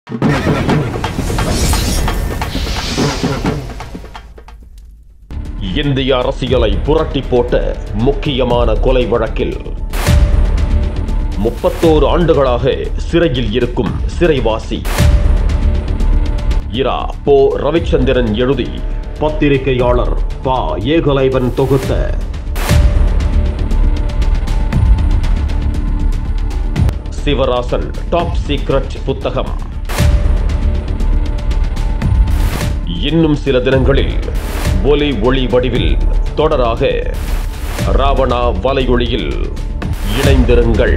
இந்திய அரசியலை புரட்டி போட்ட முக்கியமான கொலை வழக்கில் முப்பத்தோரு ஆண்டுகளாக சிறையில் இருக்கும் சிறைவாசி இரா போ ரவிச்சந்திரன் எழுதி பத்திரிகையாளர் பா ஏகலைவன் தொகுத்த சிவராசன் டாப் சீக்ரெட் புத்தகம் இன்னும் சில தினங்களில் ஒலி ஒளி வடிவில் தொடராக ராவணா வலையொளியில் இணைந்திருங்கள்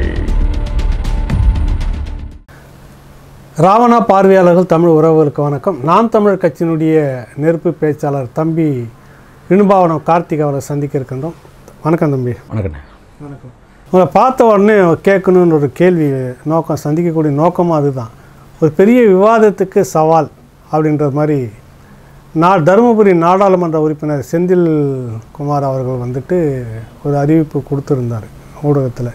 ராவணா பார்வையாளர்கள் தமிழ் உறவுகளுக்கு வணக்கம் நாம் தமிழர் கட்சியினுடைய நெருப்பு பேச்சாளர் தம்பி இணுபாவனம் கார்த்திக் அவரை சந்திக்க இருக்கின்றோம் வணக்கம் தம்பி வணக்கண்ணே வணக்கம் உங்களை பார்த்த உடனே கேட்கணுன்னு ஒரு கேள்வி நோக்கம் சந்திக்கக்கூடிய நோக்கமும் அதுதான் ஒரு பெரிய விவாதத்துக்கு சவால் அப்படின்ற மாதிரி நா தருமபுரி நாடாளுமன்ற உறுப்பினர் செந்தில் குமார் அவர்கள் வந்துட்டு ஒரு அறிவிப்பு கொடுத்துருந்தார் ஊடகத்தில்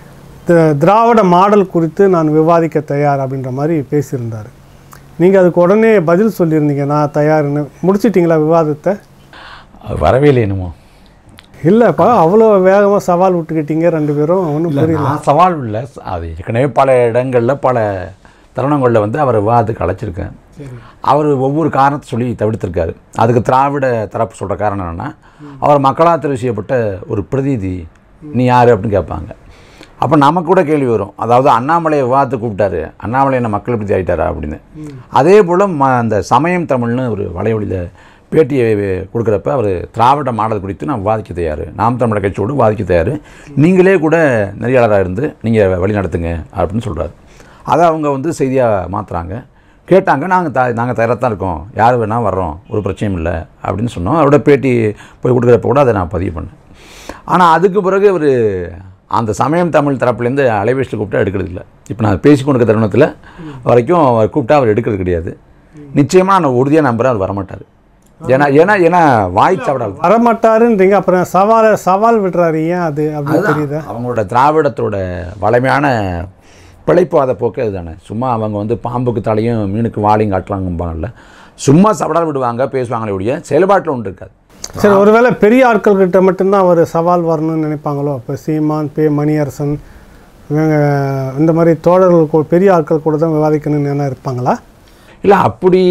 தி- திராவிட மாடல் குறித்து நான் விவாதிக்க தயார் அப்படின்ற மாதிரி பேசியிருந்தார் நீங்கள் அதுக்கு உடனே பதில் சொல்லியிருந்தீங்க நான் தயார்னு முடிச்சிட்டிங்களா விவாதத்தை அது வரவே இல்லை என்னமோ இல்லைப்பா அவ்வளோ வேகமாக சவால் விட்டுக்கிட்டீங்க ரெண்டு பேரும் ஒன்றும் புரியல நான் சவால் இல்லை அது ஏற்கனவே பல இடங்களில் பல தருணங்களில் வந்து அவர் விவாதத்துக்கு அழைச்சிருக்கேன் அவர் ஒவ்வொரு காரணத்தை சொல்லி தவிர்த்திருக்காரு அதுக்கு திராவிட தரப்பு சொல்கிற காரணம் என்னென்னா அவர் மக்களால் தெரிவு செய்யப்பட்ட ஒரு பிரதிநிதி நீ யார் அப்படின்னு கேட்பாங்க அப்போ நமக்கு கூட கேள்வி வரும் அதாவது அண்ணாமலையை விவாதத்துக்கு கூப்பிட்டாரு அண்ணாமலை என்ன மக்கள் பிரதி ஆகிட்டாரா அப்படின்னு அதே போல் ம அந்த சமயம் தமிழ்னு ஒரு வலைவழியில் பேட்டியை கொடுக்குறப்ப அவர் திராவிட மாடல் குறித்து நான் விவாதிக்க தயார் நாம் தமிழர் கட்சியோடு விவாதிக்க தயார் நீங்களே கூட நெறியாளராக இருந்து நீங்கள் வழி நடத்துங்க அப்படின்னு சொல்கிறாரு அதை அவங்க வந்து செய்தியாக மாற்றுறாங்க கேட்டாங்க நாங்கள் த நாங்கள் தயாராக தான் இருக்கோம் யார் வேணால் வர்றோம் ஒரு பிரச்சனையும் இல்லை அப்படின்னு சொன்னோம் அவரோட பேட்டி போய் கொடுக்குறப்ப கூட அதை நான் பதிவு பண்ணேன் ஆனால் அதுக்கு பிறகு அவர் அந்த சமயம் தமிழ் தரப்புலேருந்து அலைபேசியில் கூப்பிட்டா எடுக்கிறது இல்லை இப்போ நான் பேசி கொண்டிருக்க தருணத்தில் வரைக்கும் அவர் கூப்பிட்டா அவர் எடுக்கிறது கிடையாது நிச்சயமாக நான் உறுதியாக நம்புகிறேன் அவர் வரமாட்டார் ஏன்னா ஏன்னா ஏன்னா வாய் சாப்பிடாது வரமாட்டாருன்றீங்க அப்புறம் சவாலை சவால் விடுறாரு ஏன் அது அப்படின்னு தெரியுதா அவங்களோட திராவிடத்தோட வளமையான பிழைப்பாத போக்கு அதுதானே சும்மா அவங்க வந்து பாம்புக்கு தலையும் மீனுக்கு வாழையும் காட்டலாங்கம்பாங்கல்ல சும்மா சவடால் விடுவாங்க பேசுவாங்களே ஒழிய செயல்பாட்டில் ஒன்று இருக்காது சரி ஒருவேளை பெரிய ஆட்கள்கிட்ட மட்டும்தான் அவர் சவால் வரணும்னு நினைப்பாங்களோ இப்போ சீமான் பே மணியரசன் இவங்க இந்த மாதிரி தோழர்கள் கூட- பெரிய ஆட்கள் கூட தான் விவாதிக்கணும்னு என்ன இருப்பாங்களா இல்லை அப்படி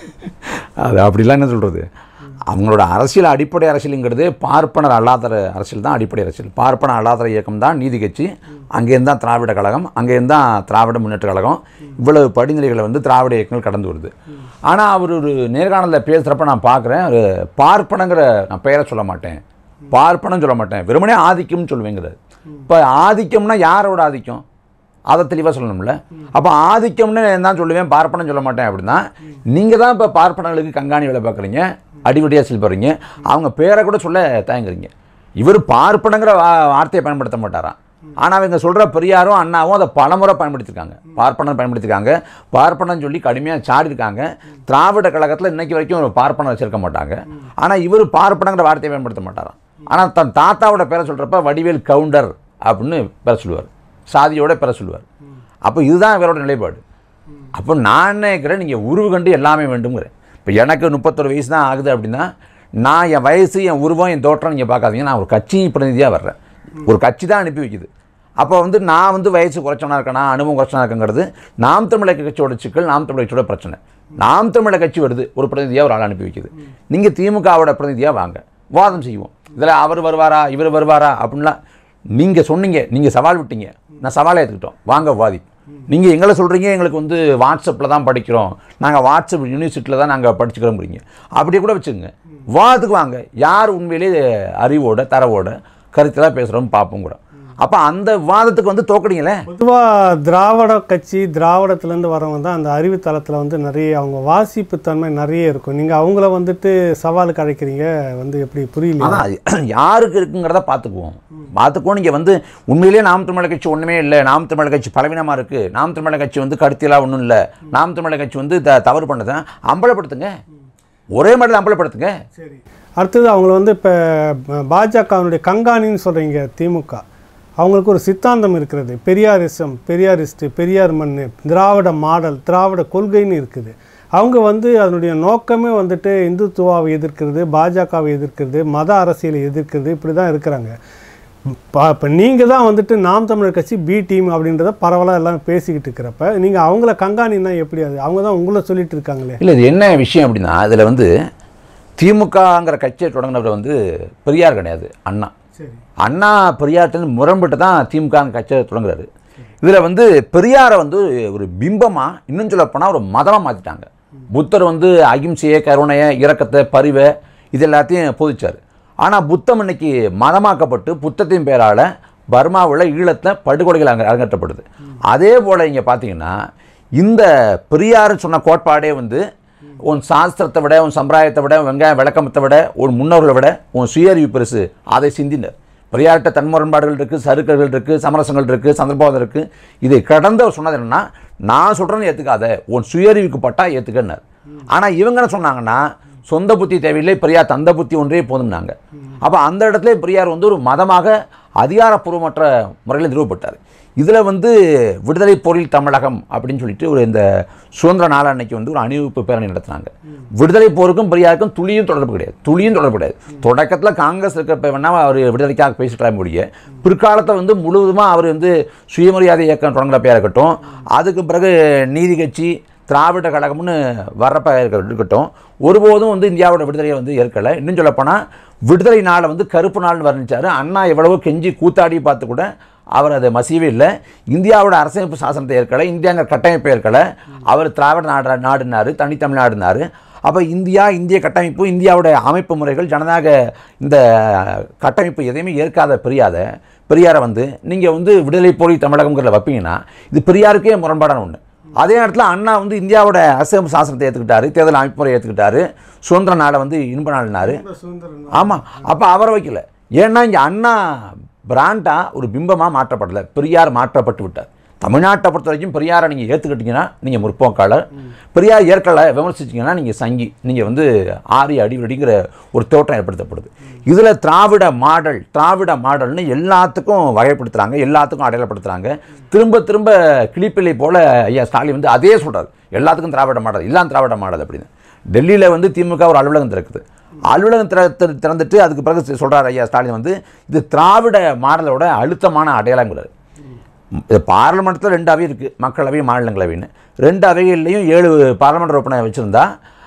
அது அப்படிலாம் என்ன சொல்கிறது அவங்களோட அரசியல் அடிப்படை அரசியலுங்கிறது பார்ப்பனர் அல்லாதர அரசியல் தான் அடிப்படை அரசியல் பார்ப்பனர் அல்லாதர இயக்கம் தான் நீதி கட்சி அங்கேருந்து தான் திராவிட கழகம் அங்கேருந்து தான் திராவிட முன்னேற்ற கழகம் இவ்வளவு படிநிலைகளை வந்து திராவிட இயக்கங்கள் கடந்து வருது ஆனால் அவர் ஒரு நேர்காணலில் பேசுகிறப்ப நான் பார்க்குறேன் ஒரு பார்ப்பனங்கிற நான் பெயரை சொல்ல மாட்டேன் பார்ப்பனம் சொல்ல மாட்டேன் வெறுமனே ஆதிக்கம்னு சொல்லுவேங்கிறார் இப்போ ஆதிக்கம்னா யாரோட ஆதிக்கம் அதை தெளிவாக சொல்லணும்ல அப்போ ஆதிக்கம்னு நான் சொல்லுவேன் பார்ப்பனம் சொல்ல மாட்டேன் அப்படின்னா நீங்கள் தான் இப்போ பார்ப்பனங்களுக்கு கண்காணி வேலை பார்க்குறீங்க அடிவடியாக செல் போகிறீங்க அவங்க பேரை கூட சொல்ல தயங்குறீங்க இவர் பார்ப்பனங்கிற வா வார்த்தையை பயன்படுத்த மாட்டாராம் ஆனால் அவங்க சொல்கிற பெரியாரும் அண்ணாவும் அதை பலமுறை பயன்படுத்தியிருக்காங்க பார்ப்பனர் பயன்படுத்தியிருக்காங்க பார்ப்பனம் சொல்லி கடுமையாக சாடியிருக்காங்க திராவிட கழகத்தில் இன்னைக்கு வரைக்கும் பார்ப்பனர் சேர்க்க மாட்டாங்க ஆனால் இவர் பார்ப்பனங்கிற வார்த்தையை பயன்படுத்த மாட்டாராம் ஆனால் தன் தாத்தாவோட பேரை சொல்கிறப்ப வடிவேல் கவுண்டர் அப்படின்னு பேர சொல்லுவார் சாதியோட பெற சொல்லுவார் அப்போ இதுதான் இவரோட நிலைப்பாடு அப்போ நான் என்ன கேட்குறேன் நீங்கள் உருவு கண்டு எல்லாமே வேண்டுங்கிறேன் இப்போ எனக்கு முப்பத்தொரு வயசு தான் ஆகுது அப்படின்னா நான் என் வயசு என் உருவம் என் தோற்றம் நீங்கள் பார்க்காதீங்க நான் ஒரு கட்சி பிரதிநிதியாக வர்றேன் ஒரு கட்சி தான் அனுப்பி வைக்குது அப்போ வந்து நான் வந்து வயசு குறைச்சவனா இருக்கேனா அனுபவம் குறைச்சவனா இருக்கங்கிறது நாம் தமிழக கட்சியோட சிக்கல் நாம் தமிழக கட்சியோட பிரச்சனை நாம் தமிழக கட்சி வருது ஒரு பிரதிநிதியாக ஒரு ஆள் அனுப்பி வைக்குது நீங்கள் திமுகவோட பிரதிநிதியாக வாங்க வாதம் செய்வோம் இதில் அவர் வருவாரா இவர் வருவாரா அப்படின்லாம் நீங்கள் சொன்னீங்க நீங்கள் சவால் விட்டீங்க நான் சவாலை ஏற்றுக்கிட்டோம் வாங்க வாதி நீங்கள் எங்களை சொல்கிறீங்க எங்களுக்கு வந்து வாட்ஸ்அப்பில் தான் படிக்கிறோம் நாங்கள் வாட்ஸ்அப் யூனிவர்சிட்டியில் தான் நாங்கள் படிச்சுக்கிறோங்கிறீங்க அப்படியே கூட வச்சுக்கோங்க வாதத்துக்கு வாங்க யார் உண்மையிலேயே அறிவோட தரவோட கருத்தெல்லாம் பேசுகிறோம் பார்ப்போங்கிறோம் அப்போ அந்த வாதத்துக்கு வந்து தோக்கடிங்களே பொதுவாக திராவிட கட்சி திராவிடத்துலேருந்து வரவங்க தான் அந்த அறிவுத்தளத்தில் வந்து நிறைய அவங்க வாசிப்பு தன்மை நிறைய இருக்கும் நீங்கள் அவங்கள வந்துட்டு சவாலுக்கு அழைக்கிறீங்க வந்து எப்படி புரியல அதான் யாருக்கு இருக்குங்கிறத பார்த்துக்குவோம் பார்த்துக்குவோம் நீங்கள் வந்து உண்மையிலேயே நாம் தமிழர் கட்சி ஒன்றுமே இல்லை நாம் தமிழர் கட்சி பலவீனமாக இருக்குது நாம் தமிழர் கட்சி வந்து கருத்தியெல்லாம் ஒன்றும் இல்லை நாம் தமிழர் கட்சி வந்து த தவறு பண்ணதை அம்பலப்படுத்துங்க ஒரே மாதிரி அம்பலப்படுத்துங்க சரி அடுத்தது அவங்கள வந்து இப்போ பாஜகவினுடைய கண்காணின்னு சொல்கிறீங்க திமுக அவங்களுக்கு ஒரு சித்தாந்தம் இருக்கிறது பெரியாரிசம் பெரியாரிஸ்ட் பெரியார் மண் திராவிட மாடல் திராவிட கொள்கைன்னு இருக்குது அவங்க வந்து அதனுடைய நோக்கமே வந்துட்டு இந்துத்துவாவை எதிர்க்கிறது பாஜகவை எதிர்க்கிறது மத அரசியலை எதிர்க்கிறது இப்படி தான் இருக்கிறாங்க இப்போ நீங்கள் தான் வந்துட்டு நாம் தமிழர் கட்சி பி டீம் அப்படின்றத பரவலாக எல்லாம் பேசிக்கிட்டு இருக்கிறப்ப நீங்கள் அவங்கள கண்காணினா எப்படி அது அவங்க தான் உங்களை சொல்லிட்டு இருக்காங்களே இல்லை இது என்ன விஷயம் அப்படின்னா இதில் வந்து திமுகங்கிற கட்சியை தொடங்கினவர் வந்து பெரியார் கிடையாது அண்ணா சரி அண்ணா பெரியார்ட்டு முரண்பட்டு தான் திமுக கட்சியை தொடங்குறாரு இதில் வந்து பெரியாரை வந்து ஒரு பிம்பமாக இன்னும் சொல்லப்போனால் ஒரு மதமாக மாற்றிட்டாங்க புத்தர் வந்து அகிம்சையை கருணையை இரக்கத்தை பரிவை இது எல்லாத்தையும் போதிச்சார் ஆனால் புத்தம் இன்னைக்கு மதமாக்கப்பட்டு புத்தத்தின் பேரால் பர்மாவில் ஈழத்தில் படுகொலைகள் அங்கே அரங்கேற்றப்படுது அதே போல் இங்கே பார்த்தீங்கன்னா இந்த பெரியாருன்னு சொன்ன கோட்பாடே வந்து உன் சாஸ்திரத்தை விட உன் சம்பிரதாயத்தை விட வெங்காய விளக்கமத்தை விட உன் முன்னோர்களை விட உன் சுயறிவு பெருசு அதை சிந்தினர் பெரியார்கிட்ட தன்முரண்பாடுகள் இருக்குது சறுக்கல்கள் இருக்குது சமரசங்கள் இருக்குது சந்தர்ப்பவாதம் இருக்குது இதை கடந்து அவர் சொன்னது என்னன்னா நான் சொல்கிறேன்னு ஏற்றுக்காத உன் சுயறிவுக்கு பட்டா ஏற்றுக்கன்னார் ஆனால் இவங்க என்ன சொன்னாங்கன்னா சொந்த புத்தி தேவையில்லை பெரியார் தந்த புத்தி ஒன்றே போதும்னாங்க அப்போ அந்த இடத்துல பெரியார் வந்து ஒரு மதமாக அதிகாரப்பூர்வமற்ற முறையில் நிறுவப்பட்டார் இதில் வந்து விடுதலை போரில் தமிழகம் அப்படின்னு சொல்லிட்டு ஒரு இந்த சுதந்திர நாள் அன்னைக்கு வந்து ஒரு அணிவகுப்பு பேரணி நடத்தினாங்க விடுதலை போருக்கும் பெரியாருக்கும் துளியும் தொடர்பு கிடையாது துளியும் தொடர்பு கிடையாது தொடக்கத்தில் காங்கிரஸ் இருக்கப்ப வேணா அவர் விடுதலைக்காக பேசிட்டு முடிய பிற்காலத்தில் வந்து முழுவதுமாக அவர் வந்து சுயமரியாதை இயக்கம் தொடங்குறப்பையாக இருக்கட்டும் அதுக்கு பிறகு நீதி கட்சி திராவிட கழகம்னு வர்றப்ப இருக்க- இருக்கட்டும் ஒருபோதும் வந்து இந்தியாவோட விடுதலையை வந்து ஏற்கலை இன்னும் சொல்லப்போனால் விடுதலை நாளை வந்து கருப்பு நாள்னு வர்ணிச்சார் அண்ணா எவ்வளவோ கெஞ்சி கூத்தாடி பார்த்து கூட அவர் அதை மசியவே இல்லை இந்தியாவோட அரசமைப்பு சாசனத்தை ஏற்கலை இந்தியாங்கிற கட்டமைப்பை ஏற்கலை அவர் திராவிட நாடு நாடுனார் தனித்தமிழ்நாடுனாரு அப்போ இந்தியா இந்திய கட்டமைப்பு இந்தியாவோட அமைப்பு முறைகள் ஜனநாயக இந்த கட்டமைப்பு எதையுமே ஏற்காத பெரியாத பெரியாரை வந்து நீங்கள் வந்து விடுதலை போலி தமிழகம்ங்கிறத வைப்பீங்கன்னா இது பெரியாருக்கே முரண்பாடான ஒன்று அதே நேரத்தில் அண்ணா வந்து இந்தியாவோட அரசியல் சாசனத்தை ஏற்றுக்கிட்டாரு தேர்தல் அமைப்பு முறை ஏற்றுக்கிட்டாரு சுதந்திர நாளை வந்து இன்ப நாள்னாரு ஆமாம் அப்போ அவரை வைக்கல ஏன்னா இங்கே அண்ணா பிராண்டாக ஒரு பிம்பமாக மாற்றப்படலை பெரியார் மாற்றப்பட்டு விட்டார் தமிழ்நாட்டை பொறுத்த வரைக்கும் பெரியாரை நீங்கள் ஏற்றுக்கிட்டீங்கன்னா நீங்கள் முற்போக்காளர் பெரியார் ஏற்கலை விமர்சிச்சிங்கன்னா நீங்கள் சங்கி நீங்கள் வந்து ஆரி அடிவடிங்கிற ஒரு தோற்றம் ஏற்படுத்தப்படுது இதில் திராவிட மாடல் திராவிட மாடல்னு எல்லாத்துக்கும் வகைப்படுத்துகிறாங்க எல்லாத்துக்கும் அடையாளப்படுத்துகிறாங்க திரும்ப திரும்ப கிளிப்பிள்ளை போல் ஐயா ஸ்டாலின் வந்து அதே சொல்றாரு எல்லாத்துக்கும் திராவிட மாடல் எல்லாம் திராவிட மாடல் அப்படின்னு டெல்லியில் வந்து திமுக ஒரு அலுவலகம் திறக்குது அலுவலகம் திற திற- திறந்துட்டு அதுக்கு பிறகு சொல்கிறார் ஐயா ஸ்டாலின் வந்து இது திராவிட மாடலோட அழுத்தமான அடையாளங்கிறார் இது பார்லிமெண்ட்டில் ரெண்டு அவை இருக்குது மக்களவை மாநிலங்களவைன்னு ரெண்டு அவைகள்லையும் ஏழு பார்லிமெண்ட் உறுப்பினர் வச்சுருந்தா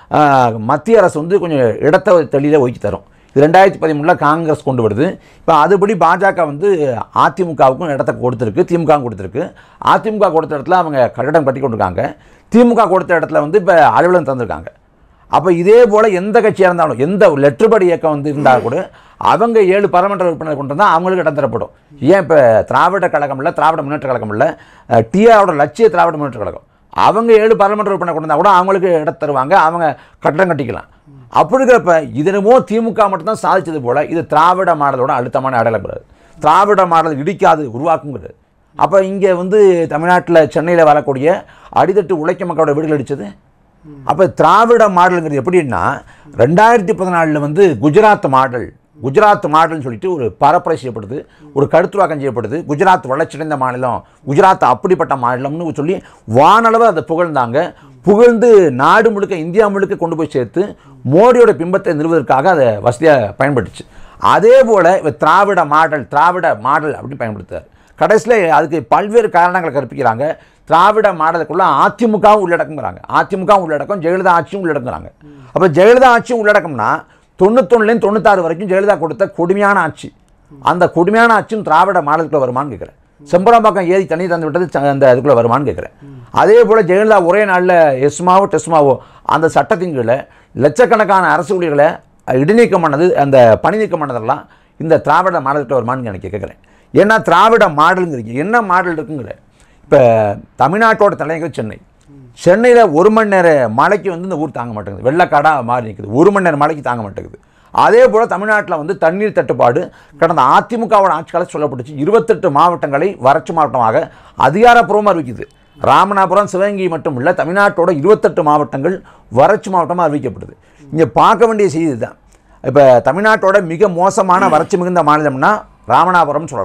மத்திய அரசு வந்து கொஞ்சம் இடத்த தெளியில் ஒதுக்கி தரும் இது ரெண்டாயிரத்தி பதிமூணில் காங்கிரஸ் கொண்டு வருது இப்போ அதுபடி பாஜக வந்து அதிமுகவுக்கும் இடத்த கொடுத்துருக்கு திமுகவும் கொடுத்துருக்கு அதிமுக கொடுத்த இடத்துல அவங்க கட்டடம் கட்டி கொண்டிருக்காங்க திமுக கொடுத்த இடத்துல வந்து இப்போ அலுவலகம் தந்திருக்காங்க அப்போ இதே போல் எந்த கட்சியாக இருந்தாலும் எந்த லெட்டர்படி இயக்கம் வந்து இருந்தால் கூட அவங்க ஏழு பாராளுமன்ற உறுப்பினர் கொண்டு வந்தால் அவங்களுக்கு இடம் தரப்படும் ஏன் இப்போ திராவிட கழகம் இல்லை திராவிட முன்னேற்ற கழகம் இல்லை டிஆரோட லட்சிய திராவிட முன்னேற்ற கழகம் அவங்க ஏழு பாராளுமன்ற உறுப்பினர் கொண்டு வந்தால் கூட அவங்களுக்கு இடம் தருவாங்க அவங்க கட்டடம் கட்டிக்கலாம் அப்படி இருக்கிறப்ப இதனமோ திமுக மட்டும்தான் சாதிச்சது போல இது திராவிட மாடலோட அழுத்தமான அடையாளப்படுறது திராவிட மாடல் இடிக்காது உருவாக்குங்கிறது அப்போ இங்கே வந்து தமிழ்நாட்டில் சென்னையில் வரக்கூடிய அடித்தட்டு உழைக்க மக்களோட வீடுகள் அடித்தது அப்போ திராவிட மாடலுங்கிறது எப்படின்னா ரெண்டாயிரத்தி பதினாலில் வந்து குஜராத் மாடல் குஜராத் மாடல்னு சொல்லிட்டு ஒரு பரப்புரை செய்யப்படுது ஒரு கருத்துருவாக்கம் செய்யப்படுது குஜராத் வளர்ச்சியடைந்த மாநிலம் குஜராத் அப்படிப்பட்ட மாநிலம்னு சொல்லி வானளவு அதை புகழ்ந்தாங்க புகழ்ந்து நாடு முழுக்க இந்தியா முழுக்க கொண்டு போய் சேர்த்து மோடியோட பிம்பத்தை நிறுவதற்காக அதை வசதியாக பயன்பட்டுச்சு அதே போல் இவர் திராவிட மாடல் திராவிட மாடல் அப்படின்னு பயன்படுத்துறார் கடைசியில் அதுக்கு பல்வேறு காரணங்களை கற்பிக்கிறாங்க திராவிட மாடலுக்குள்ள அதிமுகவும் உள்ளடக்குங்கிறாங்க அதிமுகவும் உள்ளடக்கம் ஜெயலலிதா ஆட்சியும் உள்ளடக்குறாங்க அப்போ ஜெயலலிதா ஆட்சியும் உள்ளடக்கம்னா தொண்ணூத்தொன்னுலேருந்து தொண்ணூத்தாறு வரைக்கும் ஜெயலலிதா கொடுத்த கொடுமையான ஆட்சி அந்த கொடுமையான ஆட்சியும் திராவிட மாடலுக்குள்ள வருமான்னு கேட்குறேன் செம்பரம்பாக்கம் ஏறி தண்ணி தந்து விட்டது ச- அந்த இதுக்குள்ளே வருமான்னு கேட்குறேன் அதே போல் ஜெயலலிதா ஒரே நாளில் எஸ்மாவோ டெஸ்மாவோ அந்த சட்டத்தின் கீழே லட்சக்கணக்கான அரசு ஊழியர்களை இடைநீக்கம் பண்ணது அந்த பணி நீக்கம் பண்ணதெல்லாம் இந்த திராவிட மாடலுக்குள்ள வருமான்னு எனக்கு கேட்குறேன் ஏன்னா திராவிட மாடலுங்கிறீங்க என்ன மாடல் இருக்குங்கிற இப்போ தமிழ்நாட்டோட தலைநகர் சென்னை சென்னையில் ஒரு மணி நேர மழைக்கு வந்து இந்த ஊர் தாங்க மாட்டேங்குது வெள்ளக்காடாக மாறி நிற்குது ஒரு மணி நேரம் மழைக்கு தாங்க மாட்டேங்குது அதே போல் தமிழ்நாட்டில் வந்து தண்ணீர் தட்டுப்பாடு கடந்த அதிமுகவோட ஆட்சி காலம் சொல்லப்பட்டுச்சு இருபத்தெட்டு மாவட்டங்களை வறட்சி மாவட்டமாக அதிகாரப்பூர்வமாக அறிவிக்குது ராமநாதபுரம் சிவகங்கை மட்டும் இல்லை தமிழ்நாட்டோட இருபத்தெட்டு மாவட்டங்கள் வறட்சி மாவட்டமாக அறிவிக்கப்படுது இங்கே பார்க்க வேண்டிய செய்தி தான் இப்போ தமிழ்நாட்டோட மிக மோசமான வறட்சி மிகுந்த மாநிலம்னா ராமநாதபுரம் சொல்லலாம்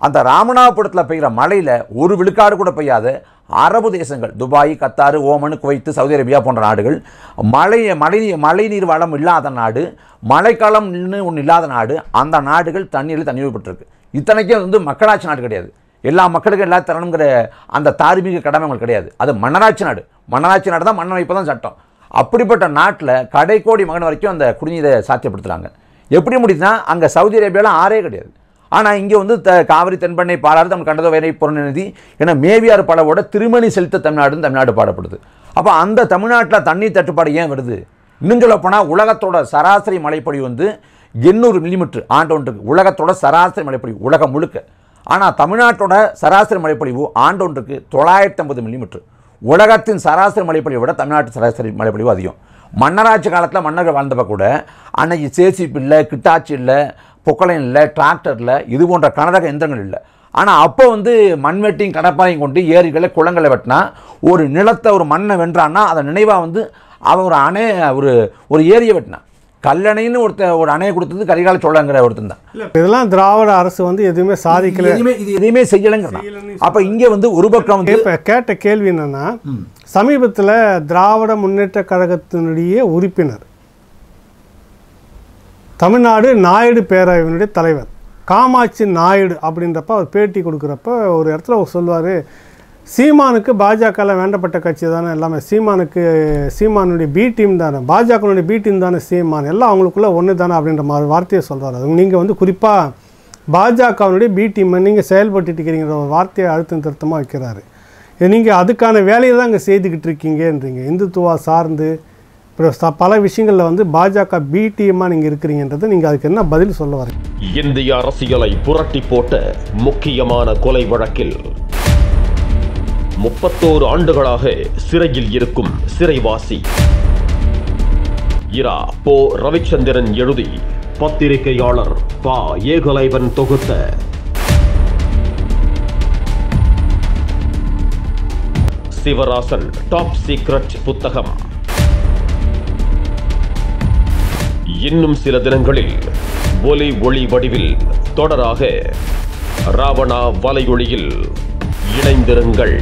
அந்த ராமநாதபுரத்தில் பெய்கிற மழையில் ஒரு விழுக்காடு கூட பெய்யாத அரபு தேசங்கள் Dubai Qatar Oman Kuwait Saudi Arabia போன்ற நாடுகள் மழை மழை மழைநீர் வளம் இல்லாத நாடு மழைக்காலம்னு ஒன்று இல்லாத நாடு அந்த நாடுகள் தண்ணீரில் தண்ணீர்பட்டிருக்கு இத்தனைக்கும் வந்து மக்களாட்சி நாடு கிடையாது எல்லா மக்களுக்கும் எல்லா தரணுங்கிற அந்த தார்மீக கடமை அவங்களுக்கு கிடையாது அது மன்னராட்சி நாடு மன்னராட்சி நாடு தான் மன்னன் வைப்பு தான் சட்டம் அப்படிப்பட்ட நாட்டில் கடைக்கோடி மகன் வரைக்கும் அந்த குடிநீரை சாத்தியப்படுத்துகிறாங்க எப்படி முடியுதுன்னா அங்கே சவுதி அரேபியாவில் ஆறே கிடையாது ஆனால் இங்கே வந்து த காவிரி தென்பெண்ணை பாலாறு தமிழ் கண்டத வரை பொருள்நிதி என மேவியார் படவோட திருமணி செலுத்த தமிழ்நாடுன்னு தமிழ்நாடு பாடப்படுது அப்போ அந்த தமிழ்நாட்டில் தண்ணீர் தட்டுப்பாடு ஏன் வருது இன்னும் சொல்லப்போனால் உலகத்தோட சராசரி மழைப்பொழிவு வந்து எண்ணூறு மில்லிமீட்டர் ஆண்டொன்றுக்கு உலகத்தோட சராசரி மழைப்பொழிவு உலகம் முழுக்க ஆனால் தமிழ்நாட்டோட சராசரி மழைப்பொழிவு ஆண்டொன்றுக்கு தொள்ளாயிரத்தி ஐம்பது மில்லிமீட்டர் உலகத்தின் சராசரி மழைப்பொழிவை விட தமிழ்நாட்டு சராசரி மழைப்பொழிவு அதிகம் மன்னராட்சி காலத்தில் மன்னர்கள் வாழ்ந்தப்ப கூட அன்னைக்கு சேசிப்பு இல்லை கிட்டாச்சி இல்லை பொக்கலைன் இல்லை டிராக்டர் இல்லை இது போன்ற கனரக எந்திரங்கள் இல்லை ஆனால் அப்போ வந்து மண்வெட்டியும் கடப்பாரையும் கொண்டு ஏரிகளை குளங்களை வெட்டினா ஒரு நிலத்தை ஒரு மண்ணை வென்றான்னா அதை நினைவாக வந்து அவன் ஒரு அணை ஒரு ஒரு ஏரியை வெட்டினான் கல்லணைன்னு ஒருத்த ஒரு அணையை கொடுத்தது கரிகால சோழங்கிற ஒருத்தன் தான் இதெல்லாம் திராவிட அரசு வந்து எதுவுமே சாதிக்கல எதுவுமே இது எதையுமே செய்யலைங்கிறான் அப்போ இங்கே வந்து ஒரு பக்கம் வந்து இப்போ கேட்ட கேள்வி என்னன்னா சமீபத்தில் திராவிட முன்னேற்ற கழகத்தினுடைய உறுப்பினர் தமிழ்நாடு நாயுடு பேரவையினுடைய தலைவர் காமாட்சி நாயுடு அப்படின்றப்ப அவர் பேட்டி கொடுக்குறப்ப ஒரு இடத்துல அவர் சொல்லுவார் சீமானுக்கு பாஜகவில் வேண்டப்பட்ட கட்சி தானே எல்லாமே சீமானுக்கு சீமானுடைய பி டீம் தானே பாஜகனுடைய பி டீம் தானே சீமான் எல்லாம் அவங்களுக்குள்ள ஒன்று தானே அப்படின்ற மாதிரி வார்த்தையை சொல்கிறார் அது நீங்கள் வந்து குறிப்பாக பாஜகவினுடைய பி டீம் நீங்கள் செயல்பட்டுட்டு இருக்கிறீங்கிற ஒரு வார்த்தையை அழுத்தம் திருத்தமாக வைக்கிறாரு நீங்கள் அதுக்கான வேலையை தான் இங்கே செய்துக்கிட்டு இருக்கீங்கன்றீங்க இந்துத்துவா சார்ந்து அப்புறம் ச- பல விஷயங்களில் வந்து பாஜக பி டீமாக நீங்கள் இருக்கிறீங்கன்றது நீங்கள் அதுக்கு என்ன பதில் சொல்ல வரீங்க இந்திய அரசியலை புரட்டி போட்ட முக்கியமான கொலை வழக்கில் முப்பத்தோரு ஆண்டுகளாக சிறையில் இருக்கும் சிறைவாசி இரா போ ரவிச்சந்திரன் எழுதி பத்திரிகையாளர் பா ஏகலைவன் தொகுத்த சிவராசன் டாப் சீக்ரெட் புத்தகம் இன்னும் சில தினங்களில் ஒலி ஒளி வடிவில் தொடராக ராவணா வலையொளியில் இணைந்திருங்கள்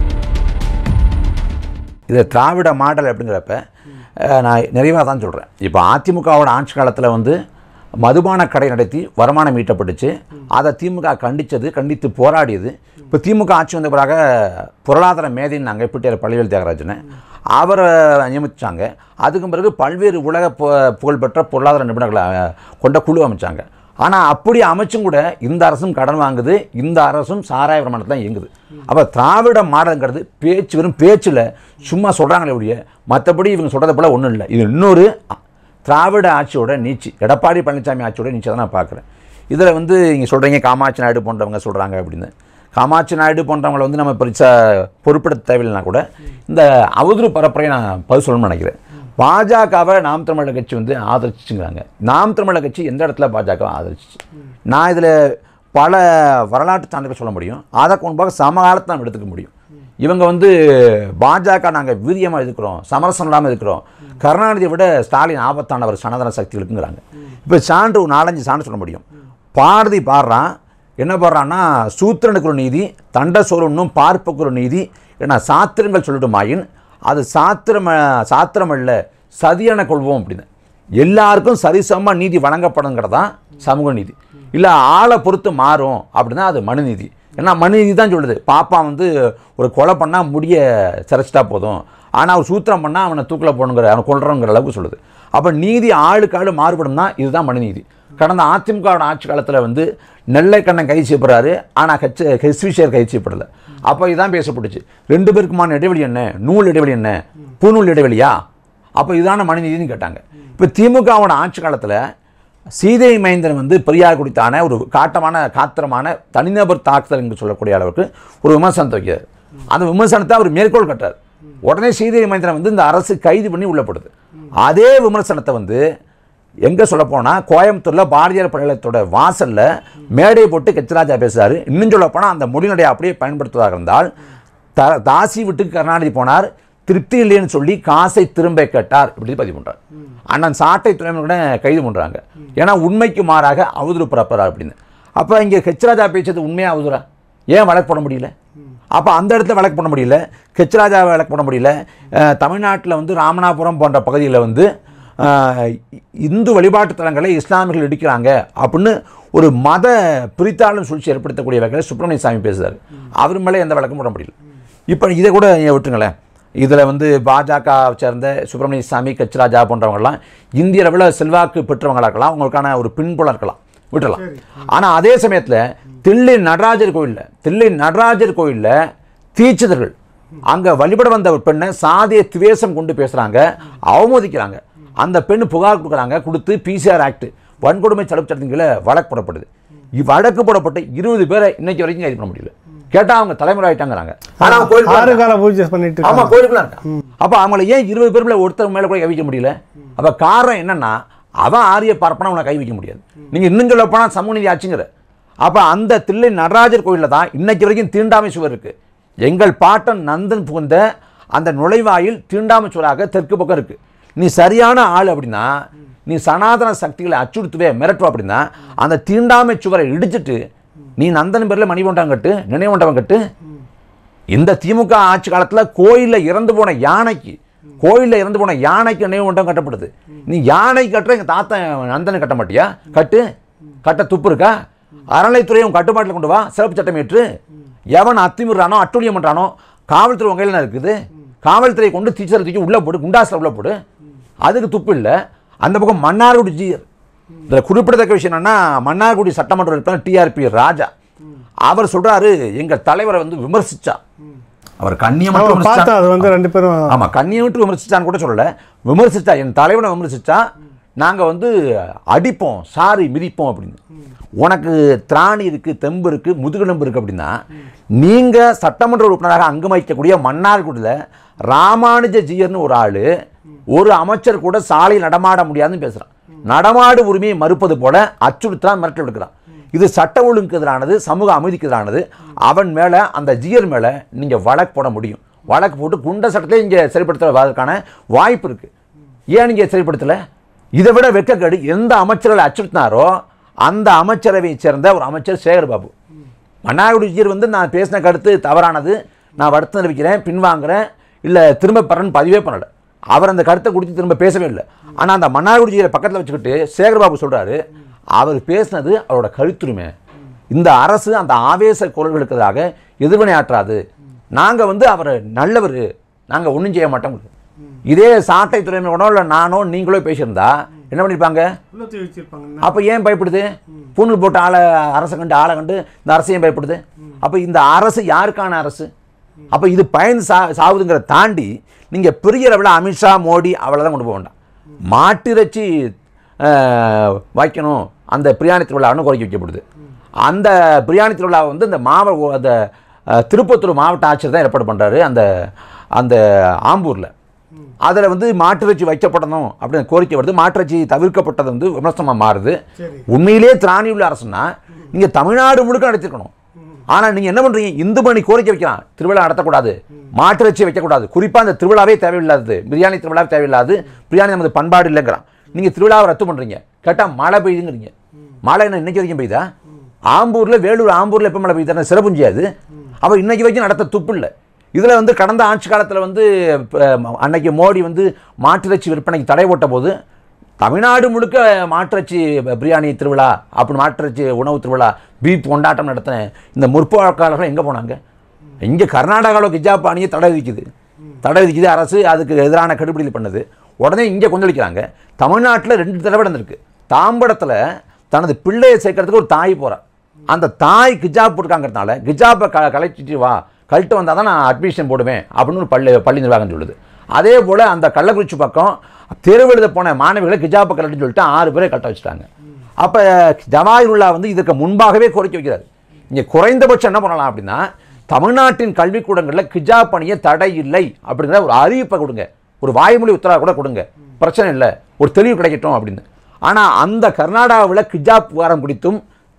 இது திராவிட மாடல் அப்படிங்கிறப்ப அஹ், நான் நிறைவாக தான் சொல்கிறேன் இப்போ அதிமுகவோட ஆட்சி காலத்தில் வந்து மதுபான கடை நடத்தி வருமானம் ஈட்டப்பட்டுச்சு அதை திமுக கண்டித்தது கண்டித்து போராடியது இப்போ திமுக ஆட்சி வந்த பிறகு பொருளாதார மேதைன்னாங்க பிடிஆர் பள்ளிவேல் தியாகராஜனை அவரை நியமித்தாங்க அதுக்கு பிறகு பல்வேறு உலக பு- புகழ்பெற்ற பொருளாதார நிபுணர்களை அஹ், கொண்ட குழு அமைச்சாங்க ஆனால் அப்படி அமைச்சும் கூட இந்த அரசும் கடன் வாங்குது இந்த அரசும் சாராய வருமானத்தில் தான் இயங்குது அப்போ திராவிட மாடல்ங்கிறது பேச்சு வெறும் பேச்சில் சும்மா சொல்கிறாங்களே ஒழிய மற்றபடி இவங்க சொல்கிறத போல ஒன்றும் இல்லை இது இன்னொரு திராவிட ஆட்சியோட நீச்சி எடப்பாடி பழனிசாமி ஆட்சியோட நீச்சி தான் நான் பார்க்குறேன் இதில் வந்து இங்கே சொல்கிறீங்க காமாட்சி நாயுடு போன்றவங்க சொல்கிறாங்க அப்படின்னு காமாட்சி நாயுடு போன்றவங்களை வந்து நம்ம பெருசாக பொறுப்பெடுத்த தேவையில்லைனா கூட இந்த அவதூறு பரப்புரையை நான் பதில் சொல்லணும்னு நினைக்கிறேன் பாஜகவை நாம் தமிழர் கட்சி வந்து ஆதரிச்சுங்கிறாங்க நாம் தமிழர் கட்சி எந்த இடத்துல பாஜக ஆதரிச்சிச்சு நான் இதில் பல வரலாற்று சான்றுகள் சொல்ல முடியும் அதற்கு முன்பாக சமகாலத்தை நாம் எடுத்துக்க முடியும் இவங்க வந்து பாஜக நாங்கள் வீரியமாக இருக்கிறோம் சமரசம் இல்லாமல் இருக்கிறோம் கருணாநிதியை விட ஸ்டாலின் ஆபத்தானவர் சனாதன சக்திகளுக்குங்கிறாங்க இப்போ சான்று ஒரு நாலஞ்சு சான்று சொல்ல முடியும் பாரதி பாடுறான் என்ன பாடுறான்னா சூத்திரனுக்கு ஒரு நீதி தண்ட சோழனும் பார்ப்புக்கு ஒரு நீதி ஏன்னா சாத்திரங்கள் சொல்லட்டுமாயின் அது சாத்திரம் சாத்திரம் அல்ல சதியென கொள்வோம் அப்படின்னு எல்லாருக்கும் சரிசமமாக நீதி வழங்கப்படுங்கிறது தான் சமூக நீதி இல்லை ஆளை பொறுத்து மாறும் அப்படின்னா அது மனுநீதி ஏன்னா மனுநீதி தான் சொல்லுது பாப்பா வந்து ஒரு கொலை பண்ணால் முடிய சிரைச்சிட்டா போதும் ஆனால் அவர் சூத்திரம் பண்ணால் அவனை தூக்கில் போகணுங்கிற அவனை கொள்றங்கிற அளவுக்கு சொல்லுது அப்போ நீதி ஆளுக்கு ஆளு மாறுபடும் தான் இதுதான் மனுநீதி கடந்த அதிமுகவோட ஆட்சி காலத்தில் வந்து நெல்லைக்கண்ணன் கைது செய்யப்படுறாரு ஆனால் ஹெச் ஹெச்விஷேர் கைது செய்யப்படல அப்போ இதான் பேசப்பட்டுச்சு ரெண்டு பேருக்குமான இடைவெளி என்ன நூல் இடைவெளி என்ன பூநூல் இடைவெளியா அப்போ இதான மனுநீதினு கேட்டாங்க இப்போ திமுகவோட ஆட்சி காலத்தில் சீதை மைந்தன் வந்து பெரியார் குறித்தான ஒரு காட்டமான காத்திரமான தனிநபர் தாக்குதல் என்று சொல்லக்கூடிய அளவுக்கு ஒரு விமர்சனத்தை வைக்கிறார் அந்த விமர்சனத்தை அவர் மேற்கோள் கட்டார் உடனே சீதை மைந்தனை வந்து இந்த அரசு கைது பண்ணி உள்ளப்படுது அதே விமர்சனத்தை வந்து எங்கே சொல்ல போனால் கோயம்புத்தூரில் பாரதியார் பல்கலைக்கழகத்தோட வாசலில் மேடை போட்டு கெச்சராஜா பேசுகிறாரு இன்னும் சொல்ல போனால் அந்த மொழிநடையை அப்படியே பயன்படுத்துவதாக இருந்தால் த தாசி வீட்டுக்கு கருணாநிதி போனார் திருப்தி இல்லைன்னு சொல்லி காசை திரும்ப கேட்டார் இப்படி பதிவு பண்ணுறார் அண்ணன் சாட்டை துறைமுறை கூட கைது பண்ணுறாங்க ஏன்னா உண்மைக்கு மாறாக அவதூறு பரப்புறார் அப்படின்னு அப்போ இங்கே ஹெச்ராஜா பேச்சது உண்மையாக அவதுரா ஏன் வழக்கு போட முடியல அப்போ அந்த இடத்துல வழக்கு போட முடியல ஹெச்ராஜா வழக்கு போட முடியல தமிழ்நாட்டில் வந்து ராமநாதபுரம் போன்ற பகுதியில் வந்து அஹ், இந்து வழிபாட்டு தலங்களை இஸ்லாமியர்கள் இடிக்கிறாங்க அப்படின்னு ஒரு மத பிரித்தாளும் சூழ்ச்சி ஏற்படுத்தக்கூடிய வகையில் சுப்பிரமணிய சாமி பேசுகிறார் அவர் மேலே எந்த வழக்கும் போட முடியல இப்போ இதை கூட நீங்க விட்டுருங்களேன் இதில் வந்து பாஜக சேர்ந்த சுப்பிரமணிய சாமி கச்ராஜா போன்றவங்கலாம் இந்திய அளவில் செல்வாக்கு பெற்றவங்களா இருக்கலாம் அவங்களுக்கான ஒரு பின்புலம் இருக்கலாம் விட்டுறலாம் ஆனால் அதே சமயத்தில் தில்லை நடராஜர் கோயிலில் தில்லை நடராஜர் கோயிலில் தீட்சிதர்கள் அங்கே வழிபட வந்த ஒரு பெண்ணை சாதிய துவேஷம் கொண்டு பேசுகிறாங்க அவமதிக்கிறாங்க அந்த பெண் புகார் கொடுக்குறாங்க கொடுத்து பிசிஆர் ஆக்ட் வன்கொடுமை தடுப்பு சட்டத்தின் கீழே வழக்கு போடப்படுது இவ்வழக்கு போடப்பட்டு இருபது பேரை இன்னைக்கு வரைக்கும் கைது பண்ண முடியல கேட்டால் அவங்க தலைமுறை ஆயிட்டாங்கிறாங்க ஆனால் அவங்க கோயிலுக்கு ஆறு கால பூஜை பண்ணிட்டு ஆமா இருக்காங்க. கோயிலுக்குள்ள இருக்கான் அப்ப அவங்கள ஏன் இருபது பேர் மேல ஒருத்தர் மேல கூட கை வைக்க முடியல அப்ப காரணம் என்னன்னா அவன் ஆரிய பார்ப்பனா அவனை கை வைக்க முடியாது நீங்க இன்னும் சொல்ல போனா சமூக நீதி ஆச்சுங்கிற அப்ப அந்த தில்லை நடராஜர் கோயில்ல தான் இன்னைக்கு வரைக்கும் தீண்டாமை சுவர் இருக்கு எங்கள் பாட்டன் நந்தன் புகுந்த அந்த நுழைவாயில் தீண்டாமை சுவராக தெற்கு பக்கம் இருக்கு நீ சரியான ஆள் அப்படின்னா நீ சனாதன சக்திகளை அச்சுறுத்துவே மிரட்டுவ அப்படின்னா அந்த தீண்டாமை சுவரை இடிச்சிட்டு நீ நந்தன் பேர்ல மணிமண்டபம் கட்டு நினைவண்டவம் கட்டு இந்த திமுக ஆட்சி காலத்தில் கோயிலில் இறந்து போன யானைக்கு கோயிலில் இறந்து போன யானைக்கு நினைவு மண்டபம் கட்டப்படுது நீ யானை கட்டுற எங்கள் தாத்தா நந்தனை கட்ட மாட்டியா கட்டு கட்ட துப்பு இருக்கா அறநிலைத்துறையை உன் கட்டுப்பாட்டில் கொண்டு வா சிறப்பு சட்டம் ஏற்று எவன் அத்துமீறானோ அட்டுழியம் பண்ணுறானோ காவல்துறை உங்க கையில் இருக்குது காவல்துறையை கொண்டு டீச்சரை தூக்கி உள்ளே போடு குண்டாசில் உள்ளே போடு அதுக்கு துப்பு இல்லை அந்த பக்கம் மன்னார்குடி ஜீயர் இதில் குறிப்பிடத்தக்க விஷயம் என்னன்னா மன்னார்குடி சட்டமன்ற உறுப்பினர் டிஆர்பி ராஜா அவர் சொல்றாரு எங்க தலைவரை வந்து விமர்சிச்சா அவர் கண்ணியம் மட்டும் அவன் பார்த்தா விமர்சிச்சா அது வந்து ரெண்டு பேரும் ஆமா கண்ணியம் விட்டு விமர்சிச்சான்னு கூட சொல்லல விமர்சிச்சா என் தலைவனை விமர்சிச்சா நாங்க வந்து அடிப்போம் சாரி மிதிப்போம் அப்படின்னு உனக்கு திராணி இருக்கு தெம்பு இருக்கு முதுகெலும்பு இருக்கு அப்படின்னா நீங்க சட்டமன்ற உறுப்பினராக அங்கம் வகிக்கக்கூடிய மன்னார்குடியில் ராமானுஜ ஜீயர்னு ஒரு ஆளு ஒரு அமைச்சர் கூட சாலையில் நடமாட முடியாதுன்னு பேசுறான் நடமாடு உரிமையை மறுப்பது போல அச்சுறுத்தலாம் மிரட்டல் எடுக்கிறான் இது சட்ட ஒழுங்குக்கு எதிரானது சமூக அமைதிக்கு எதிரானது அவன் மேலே அந்த ஜியர் மேலே நீங்கள் வழக்கு போட முடியும் வழக்கு போட்டு குண்ட சட்டத்திலே இங்கே செயல்படுத்துவதற்கான வாய்ப்பு இருக்குது ஏன் நீங்கள் செயல்படுத்தலை இதை விட வெட்கக்கேடு எந்த அமைச்சர்களை அச்சுறுத்தினாரோ அந்த அமைச்சரவையை சேர்ந்த ஒரு அமைச்சர் சேகர் பாபு மன்னார்குடி ஜியர் வந்து நான் பேசின கருத்து தவறானது நான் வருத்தம் தெரிவிக்கிறேன் பின்வாங்குறேன் இல்லை திரும்ப பெறன்னு பதிவே பண்ணலை அவர் அந்த கருத்தை கொடுத்து திரும்ப பேசவே இல்லை ஆனால் அந்த மன்னார்குடி ஜியரை பக்கத்தில் வச்சுக்கிட்டு சேகர் பாபு சொல்கிறாரு அவர் பேசினது அவரோட கருத்துரிமை இந்த அரசு அந்த ஆவேச குரல்களுக்கு எதிராக எதிர்வினை ஆற்றாது நாங்கள் வந்து அவர் நல்லவர் நாங்கள் ஒன்றும் செய்ய மாட்டோம் இதே சாட்டை துறைமுகனோ இல்லை நானோ நீங்களோ பேசியிருந்தா என்ன பண்ணியிருப்பாங்க அப்போ ஏன் பயப்படுது பூணூல் போட்ட ஆளை அரசை கண்டு ஆளை கண்டு இந்த அரசு ஏன் பயப்படுது அப்போ இந்த அரசு யாருக்கான அரசு அப்போ இது பயந்து சா சாவுதுங்கிறத தாண்டி நீங்கள் பெரிய அளவில் அமித்ஷா மோடி அவ்வளோ தான் கொண்டு போக வேண்டாம் மாட்டிறைச்சி அஹ், வைக்கணும் அந்த பிரியாணி திருவிழான்னு குறைக்க வைக்கப்படுது அந்த பிரியாணி திருவிழாவை வந்து இந்த மாவட்ட அந்த அஹ், திருப்பத்தூர் மாவட்ட ஆட்சியர் தான் ஏற்பாடு பண்ணுறாரு அந்த அந்த ஆம்பூரில் அதில் வந்து மாட்டிறைச்சி வைக்கப்படணும் அப்படின்னு கோரிக்கை வருது மாட்டிறைச்சி தவிர்க்கப்பட்டது வந்து விமர்சனமாக மாறுது சரி. உண்மையிலே திராணி உள்ள அரசுனா நீங்கள் தமிழ்நாடு முழுக்க நடத்திருக்கணும் ஆனால் நீங்கள் என்ன பண்ணுறீங்க இந்து மணி கோரிக்கை வைக்கலாம் திருவிழா நடத்தக்கூடாது மாட்டிறைச்சி வைக்கக்கூடாது குறிப்பாக அந்த திருவிழாவே தேவையில்லாதது பிரியாணி திருவிழாவே தேவையில்லாது பிரியாணி நமது பண்பாடு இல்லைங்கிறான் நீங்கள் திருவிழாவை ரத்து பண்ணுறீங்க கேட்டால் மழை பெய்யுதுங்கிறீங்க மழை என்ன இன்னைக்கு வரைக்கும் பெய்யுதா ஆம்பூரில் வேலூர் ஆம்பூரில் எப்போ மழை பெய்யுது சிறப்புஞ்சி அது அவள் இன்னைக்கு வரைக்கும் நடத்த துப்பு இல்லை இதில் வந்து கடந்த ஆட்சி காலத்தில் வந்து அஹ், அன்னைக்கு மோடி வந்து மாட்டிறைச்சி விற்பனைக்கு தடை போட்ட போது தமிழ்நாடு முழுக்க மாட்டிறைச்சி பிரியாணி திருவிழா அப்படி மாட்டிறைச்சி உணவு திருவிழா பீப் கொண்டாட்டம் நடத்தின இந்த முற்போக்காளர்கள் எங்கே போனாங்க இங்கே கர்நாடகாவில் கிஜாப் அணியை தடை விதிக்குது தடை விதிக்குது அரசு அதுக்கு எதிரான கடுபிடிகள் பண்ணுது உடனே இங்கே கொந்தளிக்கிறாங்க தமிழ்நாட்டில் ரெண்டு தடவை நடந்திருக்கு தாம்படத்தில் தனது பிள்ளையை சேர்க்கறதுக்கு ஒரு தாய் போகிறா அந்த தாய் கிஜாப் போட்டுருக்காங்கிறதுனால கிஜாப்பை க கலைச்சிட்டு வா கழட்டு வந்தால் தான் நான் அட்மிஷன் போடுவேன் அப்படின்னு ஒரு பள்ளி பள்ளி நிர்வாகம் சொல்லுது அதே போல் அந்த கள்ளக்குறிச்சி பக்கம் தேர்வு எழுத போன மாணவிகளை கிஜாப்பை கலட்டுன்னு சொல்லிட்டு ஆறு பேரை கட்ட வச்சுட்டாங்க அப்போ ஜவாஹிருல்லா வந்து இதற்கு முன்பாகவே கோரிக்கை வைக்கிறார் இங்கே குறைந்தபட்சம் என்ன பண்ணலாம் அப்படின்னா தமிழ்நாட்டின் கல்விக்கூடங்களில் கிஜாப் பணியை தடை இல்லை அப்படிங்கிற ஒரு அறிவிப்பை கொடுங்க ஒரு வாய்மொழி உத்தரவு கூட கொடுங்க பிரச்சனை இல்லை ஒரு தெளிவு கிடைக்கட்டும் அப்படின்னு ஆனால் அந்த கர்நாடகாவில் கிஜாப் விவகாரம் குறித்தும்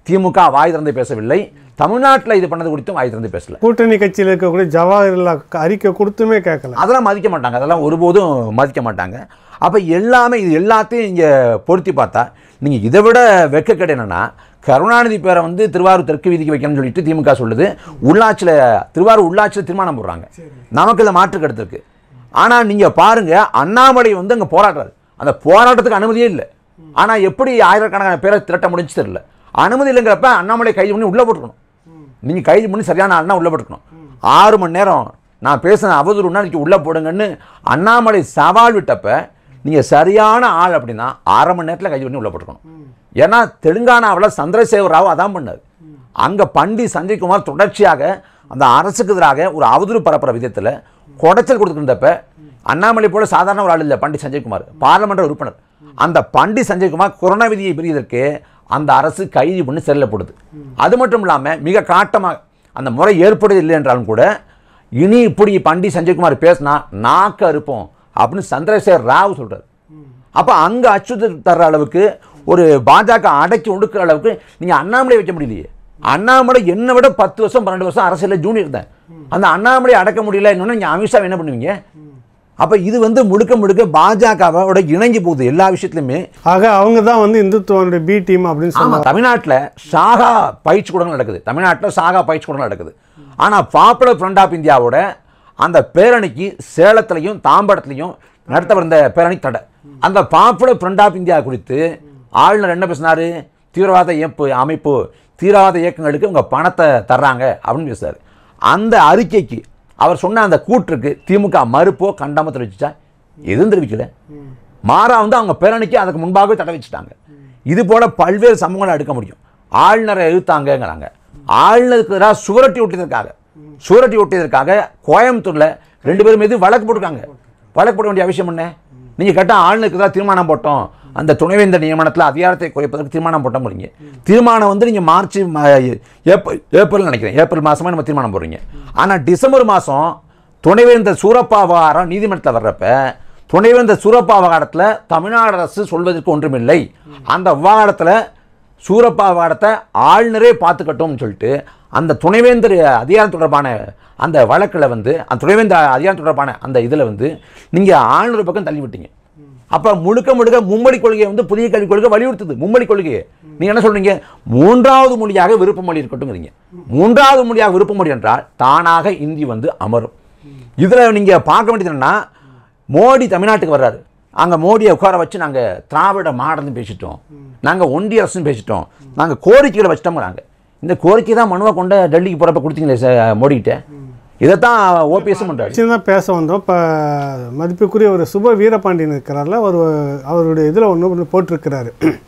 திமுக வாய் திறந்து பேசவில்லை தமிழ்நாட்டில் இது பண்ணது குறித்தும் வாய் திறந்து பேசல கூட்டணி கட்சியில் இருக்கக்கூடிய ஜவஹர்லால் அறிக்கை கொடுத்துமே கேட்கல அதெல்லாம் மதிக்க மாட்டாங்க அதெல்லாம் ஒருபோதும் மதிக்க மாட்டாங்க அப்போ எல்லாமே இது எல்லாத்தையும் இங்கே பொருத்தி பார்த்தா நீங்கள் இதை விட வெட்கக்கேடு என்னன்னா கருணாநிதி பேரை வந்து திருவாரூர் தெற்கு வீதிக்கு வைக்கணும்னு சொல்லிட்டு திமுக சொல்லுது உள்ளாட்சியில் திருவாரூர் உள்ளாட்சியில் தீர்மானம் போடுறாங்க நமக்கு இதில் மாற்று கருத்து இருக்கு ஆனால் நீங்கள் பாருங்க அண்ணாமலை வந்து அங்கே போராடுறாரு அந்த போராட்டத்துக்கு அனுமதியே இல்லை ஆனால் எப்படி ஆயிரக்கணக்கான பேரை திரட்ட முடிஞ்சு தெரியல அனுமதி இல்லைங்கிறப்ப அண்ணாமலை கைது பண்ணி உள்ளே போட்டுக்கணும் நீங்கள் கைது பண்ணி சரியான ஆள்னா உள்ளே போட்டுக்கணும் ஆறு மணி நேரம் நான் பேசின அவதூறுனா இன்னைக்கு உள்ளே போடுங்கன்னு அண்ணாமலை சவால் விட்டப்ப நீங்கள் சரியான ஆள் அப்படின்னா அரை மணி நேரத்தில் கைது பண்ணி உள்ளே போட்டுக்கணும் ஏன்னா தெலுங்கானாவில் சந்திரசேகர் ராவ் அதான் பண்ணார் அங்கே பண்டி சஞ்சய்குமார் தொடர்ச்சியாக அந்த அரசுக்கு எதிராக ஒரு அவதூறு பரப்புற விதத்தில் குடைச்சல் கொடுத்துருந்தப்ப அண்ணாமலை போல சாதாரண ஒரு ஆள் இல்லை பண்டி சஞ்சய்குமார் பார்லமெண்ட் உறுப்பினர் அந்த பண்டி சஞ்சய்குமார் கொரோனா விதியை பிரிவதற்கு அந்த அரசு கைது பண்ணி சிறையில் போடுது அது மட்டும் இல்லாமல் மிக காட்டமாக அந்த முறை ஏற்படுது இல்லை என்றாலும் கூட இனி இப்படி பண்டி சஞ்சய்குமார் பேசினா நாக்க அறுப்போம் அப்படின்னு சந்திரசேகர் ராவ் சொல்றாரு அப்போ அங்கே அச்சுறுத்தல் தர்ற அளவுக்கு ஒரு பாஜக அடக்கி ஒடுக்குற அளவுக்கு நீங்கள் அண்ணாமலை வைக்க முடியலையே அண்ணாமலை என்னை விட பத்து வருஷம் பன்னெண்டு வருஷம் அரசியலில் ஜூனியர் தான் அந்த அண்ணாமலை அடக்க முடியல இன்னொன்று நீங்கள் அமித்ஷா என்ன பண்ணுவீங்க அப்போ இது வந்து முழுக்க முழுக்க பாஜகவோட இணங்கி போகுது எல்லா விஷயத்துலையுமே ஆக அவங்க தான் வந்து இந்துத்துவனுடைய பி டீம் அப்படின்னு ஆமா சொன்னாங்க தமிழ்நாட்டில் சாகா பயிற்சி கூடங்கள் நடக்குது தமிழ்நாட்டில் சாகா பயிற்சி கூடங்கள் நடக்குது ஆனால் பாப்புலர் ஃப்ரண்ட் ஆஃப் இந்தியாவோட அந்த பேரணிக்கு சேலத்திலையும் தாம்பரத்துலையும் நடத்த வந்த பேரணி தடை அந்த பாப்புலர் ஃப்ரண்ட் ஆஃப் இந்தியா குறித்து ஆளுநர் என்ன பேசினாரு தீவிரவாத இயப்பு அமைப்பு தீவிரவாத இயக்கங்களுக்கு உங்க பணத்தை தர்றாங்க அப்படின்னு பேசுறாரு அந்த அறிக்கைக்கு அவர் சொன்ன அந்த கூற்றுக்கு திமுக மறுப்போ கண்டாம தெரிவிச்சா எதுவும் தெரிவிக்கல மாறா வந்து அவங்க பேரணிக்கு அதுக்கு முன்பாகவே தடை வச்சுட்டாங்க இது போல பல்வேறு சம்பவங்களை எடுக்க முடியும் ஆளுநரை எழுத்தாங்கங்கிறாங்க ஆளுநருக்கு எதிராக சுவரட்டி ஒட்டியதற்காக சுவரட்டி ஒட்டியதற்காக கோயம்புத்தூர்ல ரெண்டு பேரும் மீது வழக்கு போட்டிருக்காங்க வழக்கு போட வேண்டிய அவசியம் என்ன நீங்க கேட்டா ஆளுநருக்கு தான் தீர்மானம் போட்டோம் அந்த துணைவேந்தர் நியமனத்தில் அதிகாரத்தை குறைப்பதற்கு தீர்மானம் போட்ட போறீங்க தீர்மானம் வந்து நீங்க மார்ச் ம- ஏப்ரல் ஏப்ரல் நினைக்கிறேன் ஏப்ரல் மாசமா நம்ம தீர்மானம் போடுறீங்க ஆனா டிசம்பர் மாசம் துணைவேந்தர் சூரப்பா விவகாரம் நீதிமன்றத்தில் வர்றப்ப துணைவேந்தர் சூரப்பா விவகாரத்தில் தமிழ்நாடு அரசு சொல்வதற்கு ஒன்றுமில்லை அந்த விவகாரத்தில் சூரப்பா விவகாரத்தை ஆளுநரே பார்த்துக்கட்டும்னு சொல்லிட்டு அந்த துணைவேந்தர் அதிகாரம் தொடர்பான அந்த வழக்கில் வந்து அந்த துணைவேந்தர் அதிகாரம் தொடர்பான அந்த இதில் வந்து நீங்கள் ஆளுநர் பக்கம் தள்ளி விட்டீங்க அப்போ முழுக்க முழுக்க மும்மொழி கொள்கையை வந்து புதிய கல்விக் கொள்கை வலியுறுத்துது மும்மொழி கொள்கையை நீங்கள் என்ன சொல்றீங்க மூன்றாவது மொழியாக விருப்ப மொழி இருக்கட்டும்ங்கிறீங்க மூன்றாவது மொழியாக விருப்ப மொழி என்றால் தானாக இந்தி வந்து அமரும் இதில் நீங்கள் பார்க்க வேண்டியது என்னன்னா மோடி தமிழ்நாட்டுக்கு வர்றாரு அங்கே மோடியை உட்கார வச்சு நாங்கள் திராவிட மாடல்னு பேசிட்டோம் நாங்கள் ஒன்றிய அரசுன்னு பேசிட்டோம் நாங்கள் கோரிக்கைகளை வச்சிட்டோங்கிறாங்க இந்த கோரிக்கை தான் மனுவை கொண்டு டெல்லிக்கு போகிறப்ப கொடுத்தீங்களே சார் மோடிக்கிட்ட இதைத்தான் ஓபிஎஸ் பண்ணுறாரு வச்சு தான் பேச வந்தோம் இப்போ மதிப்புக்குரிய ஒரு சுப வீரபாண்டியன் இருக்கிறார்ல ஒரு அவருடைய இதில் ஒன்று ஒன்று போட்டிருக்கிறாரு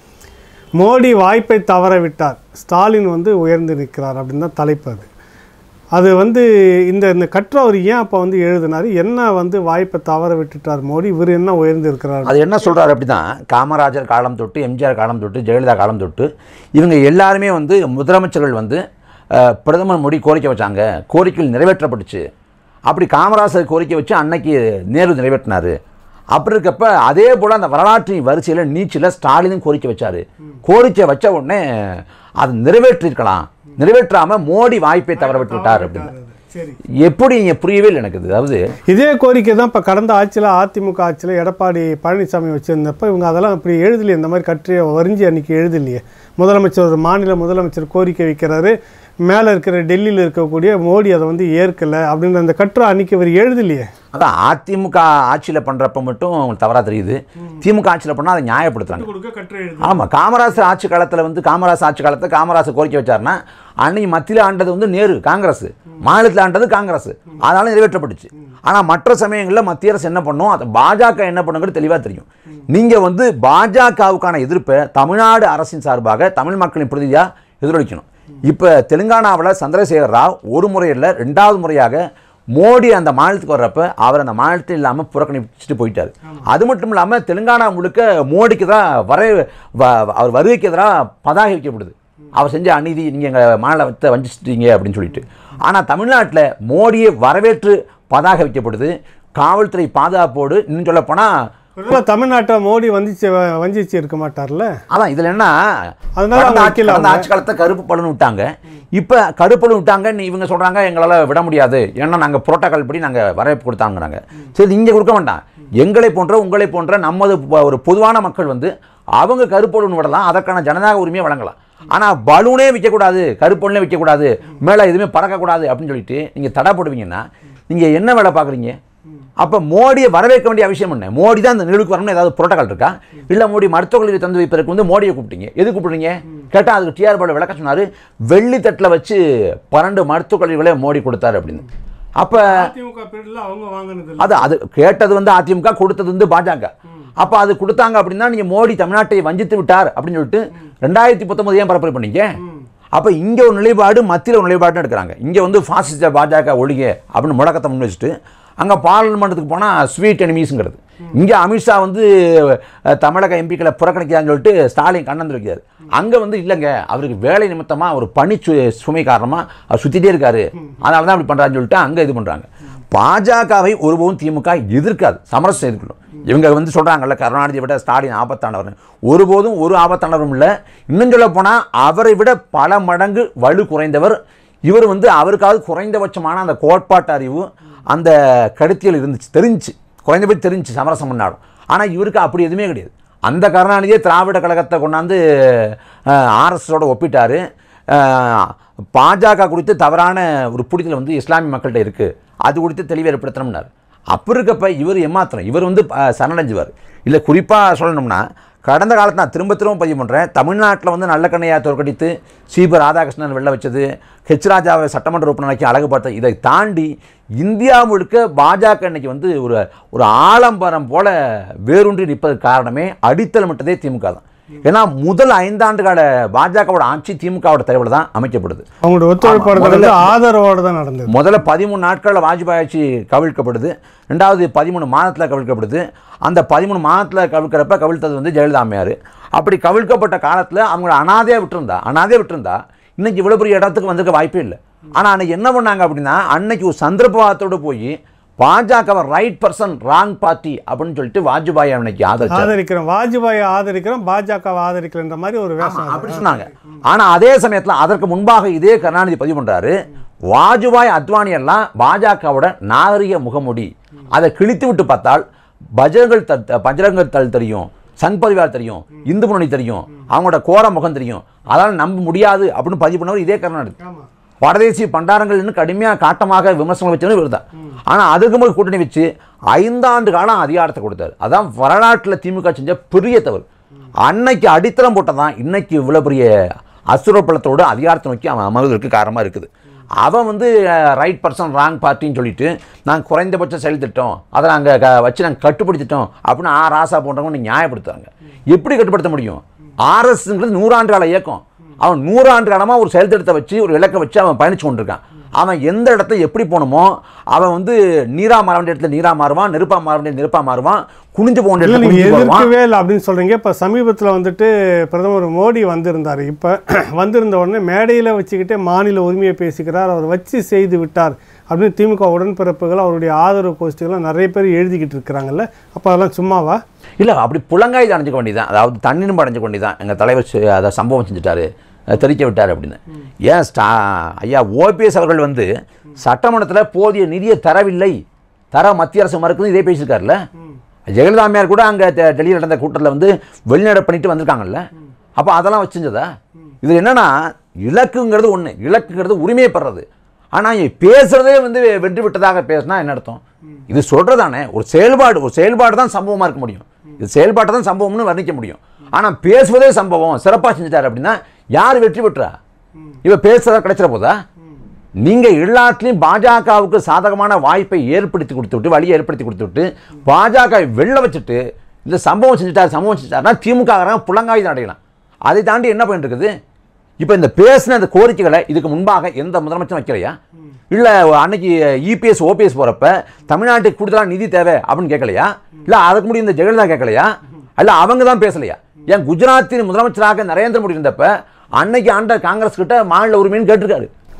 மோடி வாய்ப்பை தவற விட்டார் ஸ்டாலின் வந்து உயர்ந்து நிற்கிறார் அப்படின்னு தான் தலைப்பு அது அது வந்து இந்த இந்த கட்டுரை அவர் ஏன் அப்போ வந்து எழுதினார் என்ன வந்து வாய்ப்பை தவற விட்டுட்டார் மோடி இவர் என்ன உயர்ந்து இருக்கிறார் அது என்ன சொல்றாரு அப்படிதான் காமராஜர் காலம் தொட்டு எம்ஜிஆர் காலம் தொட்டு ஜெயலலிதா காலம் தொட்டு இவங்க எல்லாருமே வந்து முதலமைச்சர்கள் வந்து அஹ், பிரதமர் மோடி கோரிக்கை வச்சாங்க கோரிக்கைகள் நிறைவேற்றப்பட்டுச்சு அப்படி காமராஜர் கோரிக்கை வச்சு அன்னைக்கு நேரு நிறைவேற்றினாரு அப்படி இருக்கப்ப அதே போல் அந்த வரலாற்றின் வரிசையில் நீச்சில் ஸ்டாலினும் கோரிக்கை வச்சாரு கோரிக்கை வச்ச உடனே அது நிறைவேற்றிருக்கலாம் நிறைவேற்றாம மோடி வாய்ப்பை தவற விட்டு விட்டார் அப்படின்னு சரி எப்படி இங்க புரியவே இல்லை எனக்கு இது அதாவது இதே கோரிக்கை தான் இப்போ கடந்த ஆட்சியில் அதிமுக ஆட்சியில் எடப்பாடி பழனிசாமி வச்சுருந்தப்ப இவங்க அதெல்லாம் இப்படி எழுதலையே இந்த மாதிரி கட்டுரையை வரிஞ்சு அன்றைக்கி எழுதலையே முதலமைச்சர் ஒரு மாநில முதலமைச்சர் கோரிக்கை வைக்கிறாரு மேலே இருக்கிற டெல்லியில் இருக்கக்கூடிய மோடி அதை வந்து ஏற்கலை அப்படின்ற அந்த கட்டுரை அன்றைக்கி இவர் எழுதலையே அதான் அதிமுக ஆட்சியில் பண்ணுறப்ப மட்டும் தவறாக தெரியுது திமுக ஆட்சியில் பண்ணால் அதை நியாயப்படுத்துறாங்க கொடுக்க கட்டுரை எழுது ஆமாம் காமராஜர் ஆட்சி காலத்தில் வந்து காமராஜ் ஆட்சி காலத்தில் காமராஜர் கோரிக்கை வச்சாருன்னா அன்னைக்கு மத்தியில் ஆண்டது வந்து நேரு காங்கிரஸ் மாநிலத்தில் ஆண்டது காங்கிரஸ் அதனால நிறைவேற்றப்பட்டுச்சு ஆனால் மற்ற சமயங்களில் மத்திய அரசு என்ன பண்ணும் அது பாஜக என்ன பண்ணுங்கிறது தெளிவாக தெரியும் நீங்கள் வந்து பாஜகவுக்கான எதிர்ப்பை தமிழ்நாடு அரசின் சார்பாக தமிழ் மக்களின் பிரதியாக எதிரொலிக்கணும் இப்போ தெலுங்கானாவில் சந்திரசேகர் ராவ் ஒரு முறை இல்லை ரெண்டாவது முறையாக மோடி அந்த மாநிலத்துக்கு வர்றப்ப அவர் அந்த மாநிலத்தில் இல்லாமல் புறக்கணிச்சுட்டு போயிட்டார் அது மட்டும் இல்லாமல் தெலுங்கானா முழுக்க மோடிக்கு தான் வர வ- அவர் வருகைக்கு எதிராக பதாகை வைக்கப்படுது அவர் செஞ்ச அநீதி நீங்கள் எங்கள் மாநிலத்தை வஞ்சிச்சிட்டீங்க அப்படின்னு சொல்லிட்டு ஆனால் தமிழ்நாட்டில் மோடியை வரவேற்று பதாகை வைக்கப்படுது காவல்துறை பாதுகாப்போடு இன்னும் சொல்லப்போனால் ஒருவேளை தமிழ்நாட்டை மோடி வந்திச்சு வஞ்சிச்சு இருக்க மாட்டார்ல அதான் இதில் என்ன அதனால கடந்த அவங்க ஆட்சி- வைக்கல கடந்த அவங்க. ஆட்சி காலத்தை கருப்பு பலன் விட்டாங்க இப்போ கருப்பலன் விட்டாங்கன்னு இவங்க சொல்கிறாங்க எங்களால் விட முடியாது ஏன்னா நாங்கள் புரோட்டோகால் படி நாங்கள் வரவேற்பு கொடுத்தாங்கிறாங்க சரி இங்கே கொடுக்க வேண்டாம் எங்களை போன்ற உங்களை போன்ற நமது ப- ஒரு பொதுவான மக்கள் வந்து அவங்க கருப்பொழுன்னு விடலாம் அதற்கான ஜனநாயக உரிமையை வழங்கலாம் ஆனால் பலூனே விற்கக்கூடாது கருப்பொழுனே விற்கக்கூடாது மேலே எதுவுமே பறக்கக்கூடாது அப்படின்னு சொல்லிட்டு நீங்கள் தடை போடுவீங்கன்னா நீங்கள் என்ன வேலை பார்க்குறீங்க அப்போ மோடியை வரவேற்க வேண்டிய அவசியம் என்ன மோடி தான் இந்த நிலவுக்கு வரணும்னு ஏதாவது புரோட்டோகால் இருக்கா இல்லை மோடி மருத்துவ கல்வி தந்து வைப்பதற்கு வந்து மோடியை கூப்பிட்டீங்க எது கூப்பிடுறீங்க கேட்டால் அதுக்கு டிஆர் பால விளக்க சொன்னார் வெள்ளி தட்டில் வச்சு பன்னெண்டு மருத்துவக் கல்விகளே மோடி கொடுத்தாரு அப்படின்னு அப்போ அதிமுக பீரியட்ல அவங்க வாங்கினது அது அது கேட்டது வந்து அதிமுக கொடுத்தது வந்து பாஜக அப்போ அது கொடுத்தாங்க அப்படின்னா நீங்கள் மோடி தமிழ்நாட்டை வஞ்சித்து விட்டார் அப்படின்னு சொல்லிட்டு ரெண்டாயிரத்தி பத்தொன்பது ஏன் பரப்புரை பண்ணீங்க அப்போ இங்கே ஒரு நிலைப்பாடு மத்தியில் ஒரு நிலைப்பாடுன்னு எடுக்கிறாங்க இங்கே வந்து பாசிச பாஜக ஒழிக அப்படின்னு முழக்கத்தை முன் வச்சுட்டு அங்கே பார்லிமெண்ட்டுக்கு போனால் ஸ்வீட் எனிமீஸுங்கிறது இங்கே அமித்ஷா வந்து அஹ், தமிழக எம்பிக்களை புறக்கணிக்கிறான்னு சொல்லிட்டு ஸ்டாலின் கண்ணந்து வைக்கிறார் அங்கே வந்து இல்லைங்க அவருக்கு வேலை நிமித்தமாக ஒரு பணி சு- சுமை காரணமாக அவர் சுற்றிட்டே இருக்காரு அதனால தான் அப்படி பண்ணுறான்னு சொல்லிட்டு அங்கே இது பண்ணுறாங்க பாஜகவை ஒருபோதும் திமுக எதிர்க்காது சமரசம் எதிர்க்கணும் இவங்க வந்து சொல்கிறாங்கல்ல கருணாநிதியை விட ஸ்டாலின் ஆபத்தானவர் ஒருபோதும் ஒரு ஆபத்தானவரும் இல்லை இன்னும் சொல்ல போனால் அவரை விட பல மடங்கு வலு குறைந்தவர் இவர் வந்து அவருக்காவது குறைந்தபட்சமான அந்த கோட்பாட்டு அறிவு அந்த கருத்தியல் இருந்துச்சு தெரிஞ்சுச்சு குறைந்தபட்சம் தெரிஞ்சுச்சு சமரசம் பண்ணாலும் ஆனால் இவருக்கு அப்படி எதுவுமே கிடையாது அந்த கருணாநிதியே திராவிட கழகத்தை கொண்டாந்து ஆர்எஸோட ஒப்பிட்டாரு அஹ், பாஜக குறித்து தவறான ஒரு புரிதல் வந்து இஸ்லாமிய மக்கள்கிட்ட இருக்குது அது குறித்து தெளிவு ஏற்படுத்தணும்னார் அப்போ இருக்கப்ப இவர் ஏமாத்திரம் இவர் வந்து அஹ், சரணடைஞ்சுவார் இல்லை குறிப்பாக சொல்லணும்னா கடந்த காலத்து நான் திரும்ப திரும்ப பதிவு பண்ணுறேன் தமிழ்நாட்டில் வந்து நல்லக்கண்ணையா தோற்கடித்து சீப ராதாகிருஷ்ணன் வெளில வச்சது ஹெச் ராஜாவை சட்டமன்ற உறுப்பினராக்கி அழகுபடுத்த இதை தாண்டி இந்தியா முழுக்க பாஜக இன்னைக்கு வந்து ஒரு ஒரு ஆலம்பரம் போல வேரூன்றி நிற்பதற்கு காரணமே அடித்தளமிட்டதே திமுக தான் ஏன்னா முதல் ஐந்தாண்டு கால பாஜகவோட ஆட்சி திமுகவோட தலைவில் தான் அமைக்கப்படுது அவங்களோட ஒத்துழைப்பாடுகள் வந்து ஆதரவோடு தான் நடந்தது முதல்ல பதிமூணு நாட்களில் வாஜ்பாய் ஆட்சி கவிழ்க்கப்படுது ரெண்டாவது பதிமூணு மாதத்தில் கவிழ்க்கப்படுது அந்த பதிமூணு மாதத்தில் கவிழ்க்கிறப்ப கவிழ்த்தது வந்து ஜெயலலிதா அம்மையார் அப்படி கவிழ்க்கப்பட்ட காலத்தில் அவங்கள அனாதையாக விட்டுருந்தா அனாதையாக விட்டுருந்தா இன்னைக்கு இவ்வளோ பெரிய இடத்துக்கு வந்திருக்க வாய்ப்பே இல்லை ஆனால் அன்னைக்கு என்ன பண்ணாங்க அப்படின்னா அன்னைக்கு ஒரு சந்தர்ப்பவாதத்தோடு போய் பாஜகவை ரைட் பர்சன் ராங் பார்ட்டி அப்படின்னு சொல்லிட்டு வாஜ்பாய் அன்னைக்கு ஆதரிச்சார் ஆதரிக்கிறோம் வாஜ்பாயை ஆதரிக்கிறோம் பாஜகவை ஆதரிக்கலன்ற மாதிரி ஒரு வேஷம் அப்படி சொன்னாங்க ஆனா அதே சமயத்துல அதற்கு முன்பாக இதே கருணாநிதி பதிவு பண்றாரு வாஜ்பாய் அத்வானி எல்லாம் பாஜகவோட நாகரிக முகமுடி அதை கிழித்து விட்டு பார்த்தால் பஜரங்கள் தல் பஜரங்கள் தள் தெரியும் சங் பரிவார் தெரியும் இந்து முன்னணி தெரியும் அவங்களோட கோர முகம் தெரியும் அதனால் நம்ப முடியாது அப்படின்னு பதிவு பண்ணவர் இதே கருணாநிதி ஆமா வடதேசி பண்டாரங்கள் இன்னும் கடுமையாக காட்டமாக விமர்சனம் வச்சது இவர் தான் ஆனால் அதுக்கு மேல் கூட்டணி வச்சு ஐந்தாண்டு காலம் அதிகாரத்தை கொடுத்தாரு அதான் வரலாற்றில் திமுக செஞ்ச பெரிய தவறு அன்னைக்கு அடித்தளம் போட்டதான் இன்னைக்கு இவ்வளோ பெரிய அசுரப்பலத்தோடு அதிகாரத்தை நோக்கி அவன் அமர்வதற்கு காரணமாக இருக்குது அவன் வந்து ரைட் பர்சன் ராங் பார்ட்டின்னு சொல்லிட்டு நாங்கள் குறைந்தபட்ச செயல் திட்டம் அதை நாங்கள் க வச்சு நாங்கள் கட்டுப்படுத்திட்டோம் அப்படின்னு ஆ ராசா போன்றவங்க நியாயப்படுத்துறாங்க எப்படி கட்டுப்படுத்த முடியும் ஆர்எஸ்ங்கிறது நூறாண்டு கால இயக்கம் அவன் நூறாண்டு காலமாக ஒரு செயல் திட்டத்தை வச்சு ஒரு இலக்கை வச்சு அவன் பயணிச்சு கொண்டிருக்கான் அவன் எந்த இடத்த எப்படி போகணுமோ அவன் வந்து நீரா மாற வேண்டிய இடத்துல நீரா மாறுவான் நெருப்பா மாற வேண்டிய நெருப்பா மாறுவான் குனிஞ்சு போக வேண்டிய இல்லை இடத்துல நீங்கள் குனிஞ்சு போவான் எதிர்க்கவே இல்லை அப்படின்னு சொல்கிறீங்க இப்போ சமீபத்தில் வந்துட்டு பிரதமர் மோடி வந்திருந்தார் இப்போ வந்திருந்த உடனே மேடையில் வச்சுக்கிட்டே மாநில உரிமையை பேசிக்கிறார் அவர் வச்சு செய்து விட்டார் அப்படின்னு திமுக உடன்பிறப்புகள் அவருடைய ஆதரவு கோஷ்டிகள்லாம் நிறைய பேர் எழுதிக்கிட்டு இருக்கிறாங்கல்ல அப்போ அதெல்லாம் சும்மாவா இல்லை அப்படி புலங்காயுதம் அடைஞ்சிக்க வேண்டியதான் அதாவது தண்ணினும் அடைஞ்சிக்க வேண்டியதான் எங்கள் தலைவர் செ- அதை சம்பவம் செஞ்சுட்டாரு அஹ் தெரிக்க விட்டார் அப்படின்னு ஏன் ஸ்டா ஐயா ஓபிஎஸ் அவர்கள் வந்து சட்டமன்றத்தில் போதிய நிதியை தரவில்லை தர மத்திய அரசு மறுக்குது இதே பேசியிருக்காருல்ல ஜெயலலிதா அம்மையார் கூட அங்கே டெல்லியில் நடந்த கூட்டத்தில் வந்து வெளிநடை பண்ணிட்டு வந்திருக்காங்கல்ல அப்போ அதெல்லாம் வச்சுருந்ததா இது என்னன்னா இலக்குங்கிறது ஒன்று இலக்குங்கிறது உரிமையை பெறது ஆனால் பேசுறதே வந்து வெற்றி விட்டதாக பேசினா என்ன அர்த்தம் இது சொல்றதானே ஒரு செயல்பாடு ஒரு செயல்பாடு தான் சம்பவமாக இருக்க முடியும் இது செயல்பாட்டை தான் சம்பவம்னு வர்ணிக்க முடியும் ஆனால் பேசுவதே சம்பவம் சிறப்பாக செஞ்சுட்டாரு அப்படின்னா யார் வெற்றி பெற்றா இவ பேசுறதா கிடைச்சிட போதா நீங்க எல்லாத்துலேயும் பாஜகவுக்கு சாதகமான வாய்ப்பை ஏற்படுத்தி கொடுத்து விட்டு வழியை ஏற்படுத்தி கொடுத்து விட்டு பாஜக வெளில வச்சுட்டு இந்த சம்பவம் செஞ்சுட்டார் சம்பவம் செஞ்சுட்டாருன்னா திமுக புலங்காயுதம் அடையலாம் அதை தாண்டி என்ன பண்ணிட்டு இருக்குது இப்போ இந்த பேசின அந்த கோரிக்கைகளை இதுக்கு முன்பாக எந்த முதலமைச்சரும் வைக்கலையா இல்லை அன்னைக்கு இபிஎஸ் ஓபிஎஸ் போகிறப்ப தமிழ்நாட்டுக்கு கூடுதலாக நிதி தேவை அப்படின்னு கேட்கலையா இல்லை அதுக்கு முடியும் இந்த ஜெயலலிதா கேட்கலையா அல்ல அவங்க தான் பேசலையா ஏன் குஜராத்தின் முதலமைச்சராக நரேந்திர மோடி இருந்தப்ப அன்னைக்கு ஆண்ட காங்கிரஸ் கிட்ட மாநில உரிமைன்னு கேட்டிருக்காரு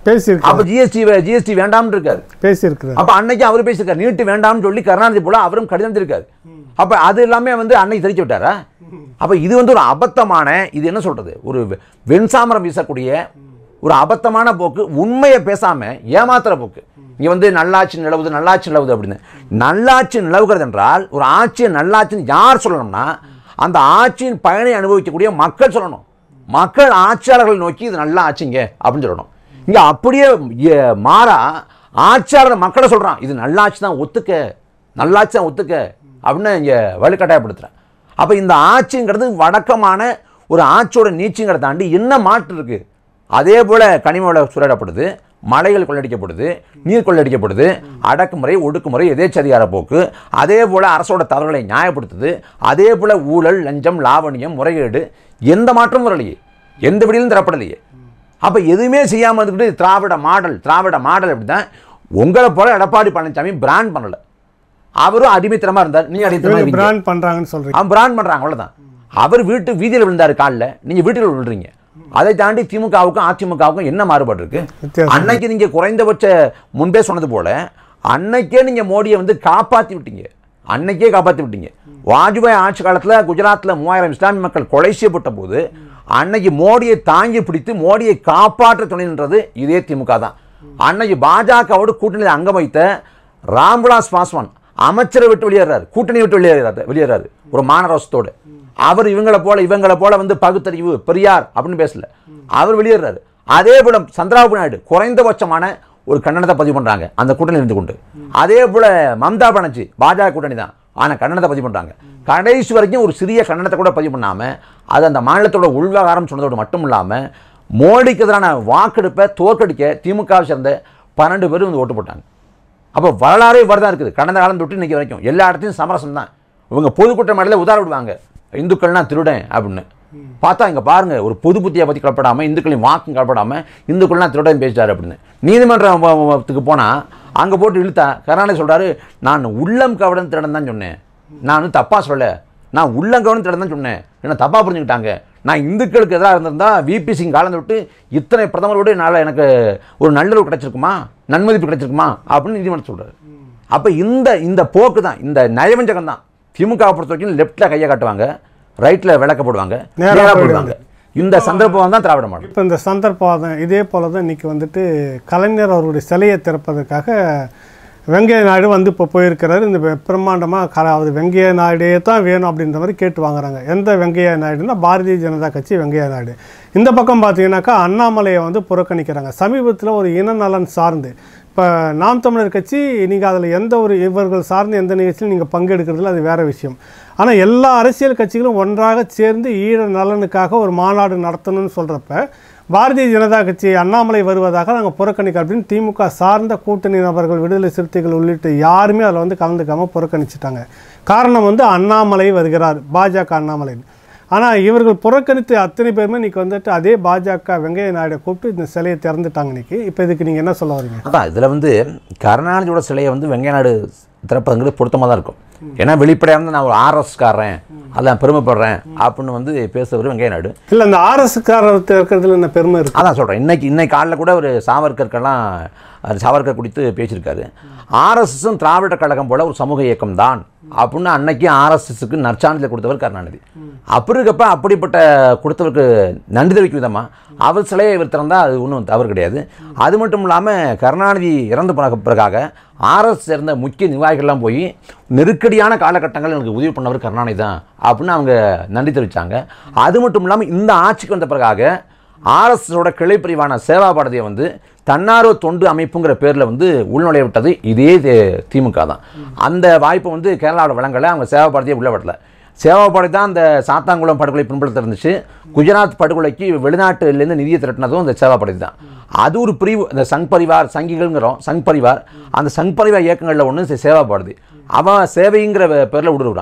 பேசியிருக்காரு அப்போ ஜிஎஸ்டி ஜிஎஸ்டி வேண்டாம்னு இருக்காரு பேசியிருக்கிறார் அப்ப அன்னைக்கு அவர் பேசியிருக்காரு நீட்டு வேண்டாம்னு சொல்லி கருணாநிதி போல அவரும் கடிதம் எழுதியிருக்காரு அப்ப அது எல்லாமே வந்து அன்னைக்கு தெரிவிச்சு விட்டாரா அப்ப இது வந்து ஒரு அபத்தமான இது என்ன சொல்றது ஒரு வெ- வெண்சாமரம் வீசக்கூடிய ஒரு அபத்தமான போக்கு உண்மையை பேசாம ஏமாத்துற போக்கு இங்க வந்து நல்லாட்சி நிலவுது நல்லாட்சி நிலவுது அப்படின்னு நல்லாட்சி நிலவுகிறது என்றால் ஒரு ஆட்சியை நல்லாட்சின்னு யார் சொல்லணும்னா அந்த ஆட்சியின் பயனை அனுபவிக்கக்கூடிய மக்கள் சொல்லணும் மக்கள் ஆட்சியாளர்கள் நோக்கி இது நல்லா ஆச்சுங்க அப்படின்னு சொல்லணும் இங்க அப்படியே எ- மாறா ஆட்சியாளர் மக்களை சொல்றான் இது நல்லாட்சி தான் ஒத்துக்க நல்லாட்சி தான் ஒத்துக்க அப்படின்னு இங்க வலுக்கட்டாயப்படுத்துறேன் அப்ப இந்த ஆட்சிங்கிறது வழக்கமான ஒரு ஆட்சியோட நீச்சிங்கிறத தாண்டி என்ன மாற்று இருக்கு அதே போல கனிம வள சூறையிடப்படுது மலைகள் கொள்ளடிக்கப்படுது நீர் கொள்ளடிக்கப்படுது அடக்குமுறை ஒடுக்குமுறை எதேச்சதிகார போக்கு அதே போல அரசோட தவறுகளை நியாயப்படுத்துது அதே போல ஊழல் லஞ்சம் லாவணியம் முறைகேடு எந்த மாற்றமும் வரலையே எந்த விடியிலும் தரப்படலையே அப்ப எதுவுமே செய்யாம இருந்துக்கிட்டு திராவிட மாடல் திராவிட மாடல் அப்படிதான் உங்களை போல எடப்பாடி பழனிசாமி பிராண்ட் பண்ணல அவரும் அடிமைத்தனமா இருந்தார் நீ அடிமைத்தனமா இவங்க இருக்கீங்க. பிராண்ட் பண்றாங்கன்னு சொல்றீங்க அவன் பிராண்ட் பண்றாங்க அவ்வளவுதான் அவர் வீட்டு வீதியில் விழுந்தாரு காலில் நீங்க வீட்டில் விழுறீங்க அதை தாண்டி திமுகவுக்கும் அதிமுகவுக்கும் என்ன மாறுபாடு இருக்கு வித்தியாசம். அன்னைக்கு நீங்க குறைந்தபட்ச முன்பே சொன்னது போல அன்னைக்கே நீங்க மோடியை வந்து காப்பாத்தி விட்டீங்க அன்னைக்கே காப்பாத்தி விட்டீங்க வாஜ்பாய் ஆட்சி காலத்துல குஜராத்ல மூவாயிரம் இஸ்லாமிய மக்கள் கொலை செய்யப்பட்ட போது அன்னைக்கு மோடியை தாங்கி பிடித்து மோடியை காப்பாற்ற துணை நின்றது இதே திமுக தான் அன்னைக்கு பாஜகவோடு கூட்டணியில் அங்கம் வைத்த ராம்விலாஸ் பாஸ்வான் அமைச்சரை விட்டு வெளியேறாரு கூட்டணி விட்டு வெளியேறாரு வெளியேறாரு ஒரு மானரசத்தோடு அவர் இவங்களை போல இவங்களை போல வந்து பகுத்தறிவு பெரியார் அப்படின்னு பேசல அவர் வெளியேறாரு அதே போல சந்திராபாபு நாயுடு குறைந்தபட்சமான ஒரு கண்டனத்தை பதிவு பண்றாங்க அந்த கூட்டணி இருந்து கொண்டு அதே போல மம்தா பானர்ஜி பாஜக கூட்டணி தான் ஆனா கண்டனத்தை பதிவு பண்றாங்க கடைசி வரைக்கும் ஒரு சிறிய கண்டனத்தை கூட பதிவு பண்ணாம அது அந்த மாநிலத்தோட உள்விவகாரம் சொன்னதோடு மட்டும் இல்லாம மோடிக்கு எதிரான வாக்கெடுப்பை தோற்கடிக்க திமுகவை சேர்ந்த பன்னெண்டு பேரும் வந்து ஓட்டு போட்டாங்க அப்போ வரலாறே இவ்வாறு தான் இருக்குது கடந்த காலம் தொட்டு இன்னைக்கு வரைக்கும் எல்லா இடத்தையும் சமரசம் தான் இவங்க பொதுக்கூட்ட மேடையில் உதார விடுவாங்க இந்துக்கள்னா திருடன் அப்படின்னு பார்த்தா இங்க பாருங்க ஒரு பொது புத்தியை பற்றி கலப்படாம இந்துக்களின் வாக்கும் கலப்படாம இந்துக்கள்லாம் திருடன் பேசிட்டாரு அப்படின்னு நீதிமன்றத்துக்கு போனா அங்க போட்டு இழுத்தா கருணாநிதி சொல்றாரு நான் உள்ளம் கவடம் திருடன் தான் சொன்னேன் நான் வந்து தப்பா சொல்லல நான் உள்ளங்கவனம் திருடன் தான் சொன்னேன் என்ன தப்பா புரிஞ்சுக்கிட்டாங்க நான் இந்துக்களுக்கு எதிராக இருந்திருந்தா விபி சிங் காலம் விட்டு இத்தனை பிரதமரோடு என்னால் எனக்கு ஒரு நல்லுறவு கிடைச்சிருக்குமா நன்மதிப்பு கிடைச்சிருக்குமா அப்படின்னு நீதிமன்றம் சொல்றாரு அப்போ இந்த இந்த போக்கு தான் இந்த நயவஞ்சகம் தான் திமுக பொறுத்த வரைக்கும் லெஃப்டில் கையை காட்டுவாங்க ரைட்டில் விளக்க போடுவாங்க நேரா நேரா போயிடுவாங்க. போடுவாங்க இந்த சந்தர்ப்பம் தான் திராவிட மாடல் இப்போ இந்த சந்தர்ப்பம் இதே போல தான் இன்றைக்கி வந்துட்டு கலைஞர் அவருடைய சிலையை திறப்பதற்காக வெங்கைய நாயுடு வந்து இப்போ போயிருக்கிறாரு இந்த பெ- பிரம்மாண்டமா க அது வெங்கைய நாயுடே தான் வேணும் அப்படின்ற மாதிரி கேட்டு வாங்குறாங்க எந்த வெங்கைய நாயுடுனா பாரதிய ஜனதா கட்சி வெங்கைய நாயுடு இந்த பக்கம் பார்த்தீங்கன்னாக்கா அண்ணாமலையை வந்து புறக்கணிக்கிறாங்க சமீபத்தில் ஒரு இனநலன் சார்ந்து இப்போ நாம் தமிழர் கட்சி நீங்கள் அதில் எந்த ஒரு இவர்கள் சார்ந்த எந்த நிகழ்ச்சியிலும் நீங்கள் பங்கெடுக்கிறதுல அது வேற விஷயம் ஆனால் எல்லா அரசியல் கட்சிகளும் ஒன்றாக சேர்ந்து ஈழ நலனுக்காக ஒரு மாநாடு நடத்தணும்னு சொல்கிறப்ப பாரதிய ஜனதா கட்சி அண்ணாமலை வருவதாக நாங்கள் புறக்கணிக்க அப்படின்னு திமுக சார்ந்த கூட்டணி நபர்கள் விடுதலை சிறுத்தைகள் உள்ளிட்ட யாருமே அதில் வந்து கலந்துக்காம புறக்கணிச்சிட்டாங்க காரணம் வந்து அண்ணாமலை வருகிறார் பாஜக அண்ணாமலை ஆனால் இவர்கள் புறக்கணித்து அத்தனை பேருமே இன்னைக்கு வந்துட்டு அதே பாஜக வெங்கைய நாயுடு கூப்பிட்டு இந்த சிலையை திறந்துட்டாங்க இன்னைக்கு இப்போ இதுக்கு நீங்கள் என்ன சொல்ல வரீங்க அதான் இதில் வந்து கருணாநிதியோட சிலையை வந்து வெங்கைய நாடு திறப்பதுங்கிறது பொருத்தமாக தான் இருக்கும் ஏன்னா வெளிப்படையாக வந்து நான் ஒரு ஆர்எஸ்காரன் அதான் பெருமைப்படுறேன் அப்படின்னு வந்து பேசுறவர் வெங்கைய நாடு இல்லை இந்த ஆர்எஸ்காரத்தை இருக்கிறதுல என்ன பெருமை இருக்கு அதான் சொல்கிறேன் இன்னைக்கு இன்னைக்கு காலைல கூட ஒரு சாவர்கருக்கெல்லாம் அவர் சாவர்கர் குறித்து பேசியிருக்காரு ஆர்எஸ்எஸும் திராவிட கழகம் போல ஒரு சமூக இயக்கம் தான் அப்படின்னு அன்னைக்கு ஆர்எஸ்எஸ்க்கு நற்சான்றிதழ் கொடுத்தவர் கருணாநிதி அப்படி இருக்கப்ப அப்படிப்பட்ட கொடுத்தவருக்கு நன்றி தெரிவிக்கும் விதமாக அவர் சிலையை இவர் திறந்தா அது ஒன்றும் தவறு கிடையாது அது மட்டும் இல்லாமல் கருணாநிதி இறந்து போன பிறகாக ஆர்எஸ் சேர்ந்த முக்கிய நிர்வாகிகள்லாம் போய் நெருக்கடியான காலகட்டங்கள் எனக்கு உதவி பண்ணவர் கருணாநிதி தான் அப்படின்னு அவங்க நன்றி தெரிவித்தாங்க அது மட்டும் இல்லாமல் இந்த ஆட்சிக்கு வந்த பிறகாக ஆர்எஸ்எஸோட கிளை பிரிவான சேவா பாரதியை வந்து தன்னார்வ தொண்டு அமைப்புங்கிற பேரில் வந்து உள்நுழைய விட்டது இதே தி- திமுக தான் அந்த வாய்ப்பை வந்து கேரளாவோட வழங்கலை அவங்க சேவா பாரதியை உள்ள விடல சேவா பாரதி தான் அந்த சாத்தாங்குளம் படுகொலை பின்புலத்தில் இருந்துச்சு குஜராத் படுகொலைக்கு வெளிநாட்டிலேருந்து நிதியை திரட்டினதும் அந்த சேவா பாரதி தான் அது ஒரு பிரிவு இந்த சங் பரிவார் சங்கிகள்ங்கிறோம் சங் பரிவார் அந்த சங் பரிவார் இயக்கங்களில் ஒன்று சேவா பாரதி அவன் சேவைங்கிற பேரில் விடுறான்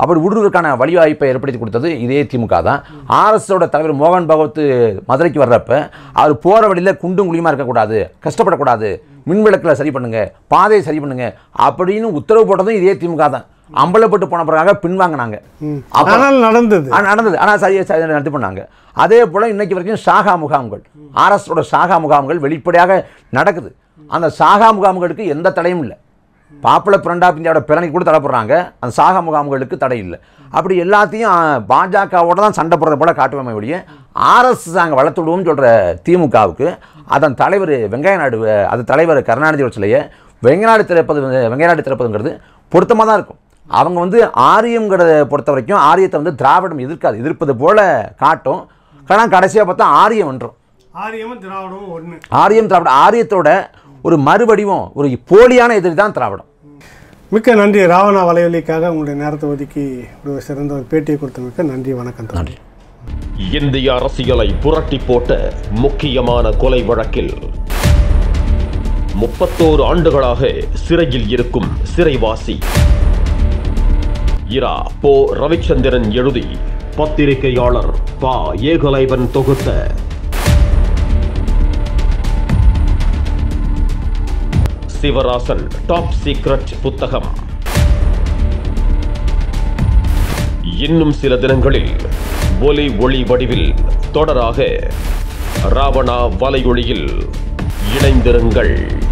அப்படி விடுவதற்கான வழிவாய்ப்பை ஏற்படுத்தி கொடுத்தது இதே திமுக தான் ஆர்எஸோட தலைவர் மோகன் பகவத் மதுரைக்கு வர்றப்ப அவர் போகிற வழியில் குண்டும் குழியுமா இருக்கக்கூடாது கஷ்டப்படக்கூடாது மின் விளக்கில் சரி பண்ணுங்க பாதையை சரி பண்ணுங்க அப்படின்னு உத்தரவு போட்டதும் இதே திமுக தான் அம்பலப்பட்டு போன பிறகாக பின்வாங்கினாங்க அப்ப- ஆனால் நடந்தது ஆ, நடந்தது ஆனால் சரி சரி நடத்தி பண்ணாங்க அதே போல் இன்னைக்கு வரைக்கும் சாகா முகாம்கள் ஆர்எஸோட சாகா முகாம்கள் வெளிப்படையாக நடக்குது அந்த சாகா முகாம்களுக்கு எந்த தடையும் இல்லை பாப்புலர் ஃப்ரண்ட் ஆஃப் இந்தியாவோட பிறனை கூட தடை போடுறாங்க அந்த சாகா முகாம்களுக்கு தடை இல்லை அப்படி எல்லாத்தையும் ஆ, பாஜகவோட தான் சண்டை போடுறத போல காட்டுவோமே ஒழிய ஆர்எஸ் நாங்கள் வளர்த்து விடுவோம்னு சொல்கிற திமுகவுக்கு அதன் தலைவர் வெங்கைய நாயுடு அஹ், அது தலைவர் கருணாநிதியோட சிலையை வெங்கநாடு திறப்பது வந்து- வெங்கையநாடு திறப்பதுங்கிறது பொருத்தமாக தான் இருக்கும் அவங்க வந்து ஆரியங்கிறத பொறுத்த வரைக்கும் ஆரியத்தை வந்து திராவிடம் எதிர்க்காது எதிர்ப்பது போல காட்டும் ஆனால் கடைசியாக பார்த்தா ஆரியம் வென்றும் ஆரியமும் திராவிடமும் ஒன்று ஆரியம் திராவிடம் ஆரியத்தோட ஒரு மறுவடிவம் ஒரு போலியான எதிரி தான் திராவிடம் மிக்க நன்றி ராவணா வலைவலிக்காக உங்களுடைய நேரத்தை ஒதுக்கி ஒரு சிறந்த ஒரு பேட்டியை கொடுத்தமைக்கு நன்றி வணக்கம் தம்பி. நன்றி இந்திய அரசியலை புரட்டி போட்ட முக்கியமான கொலை வழக்கில் முப்பத்தோரு ஆண்டுகளாக சிறையில் இருக்கும் சிறைவாசி இரா போ ரவிச்சந்திரன் எழுதி பத்திரிகையாளர் பா ஏகலைவன் தொகுத்த சிவராசன் டாப் சீக்ரெட் புத்தகம் இன்னும் சில தினங்களில் ஒலி ஒளி வடிவில் தொடராக ராவணா வலையொளியில் இணைந்திருங்கள்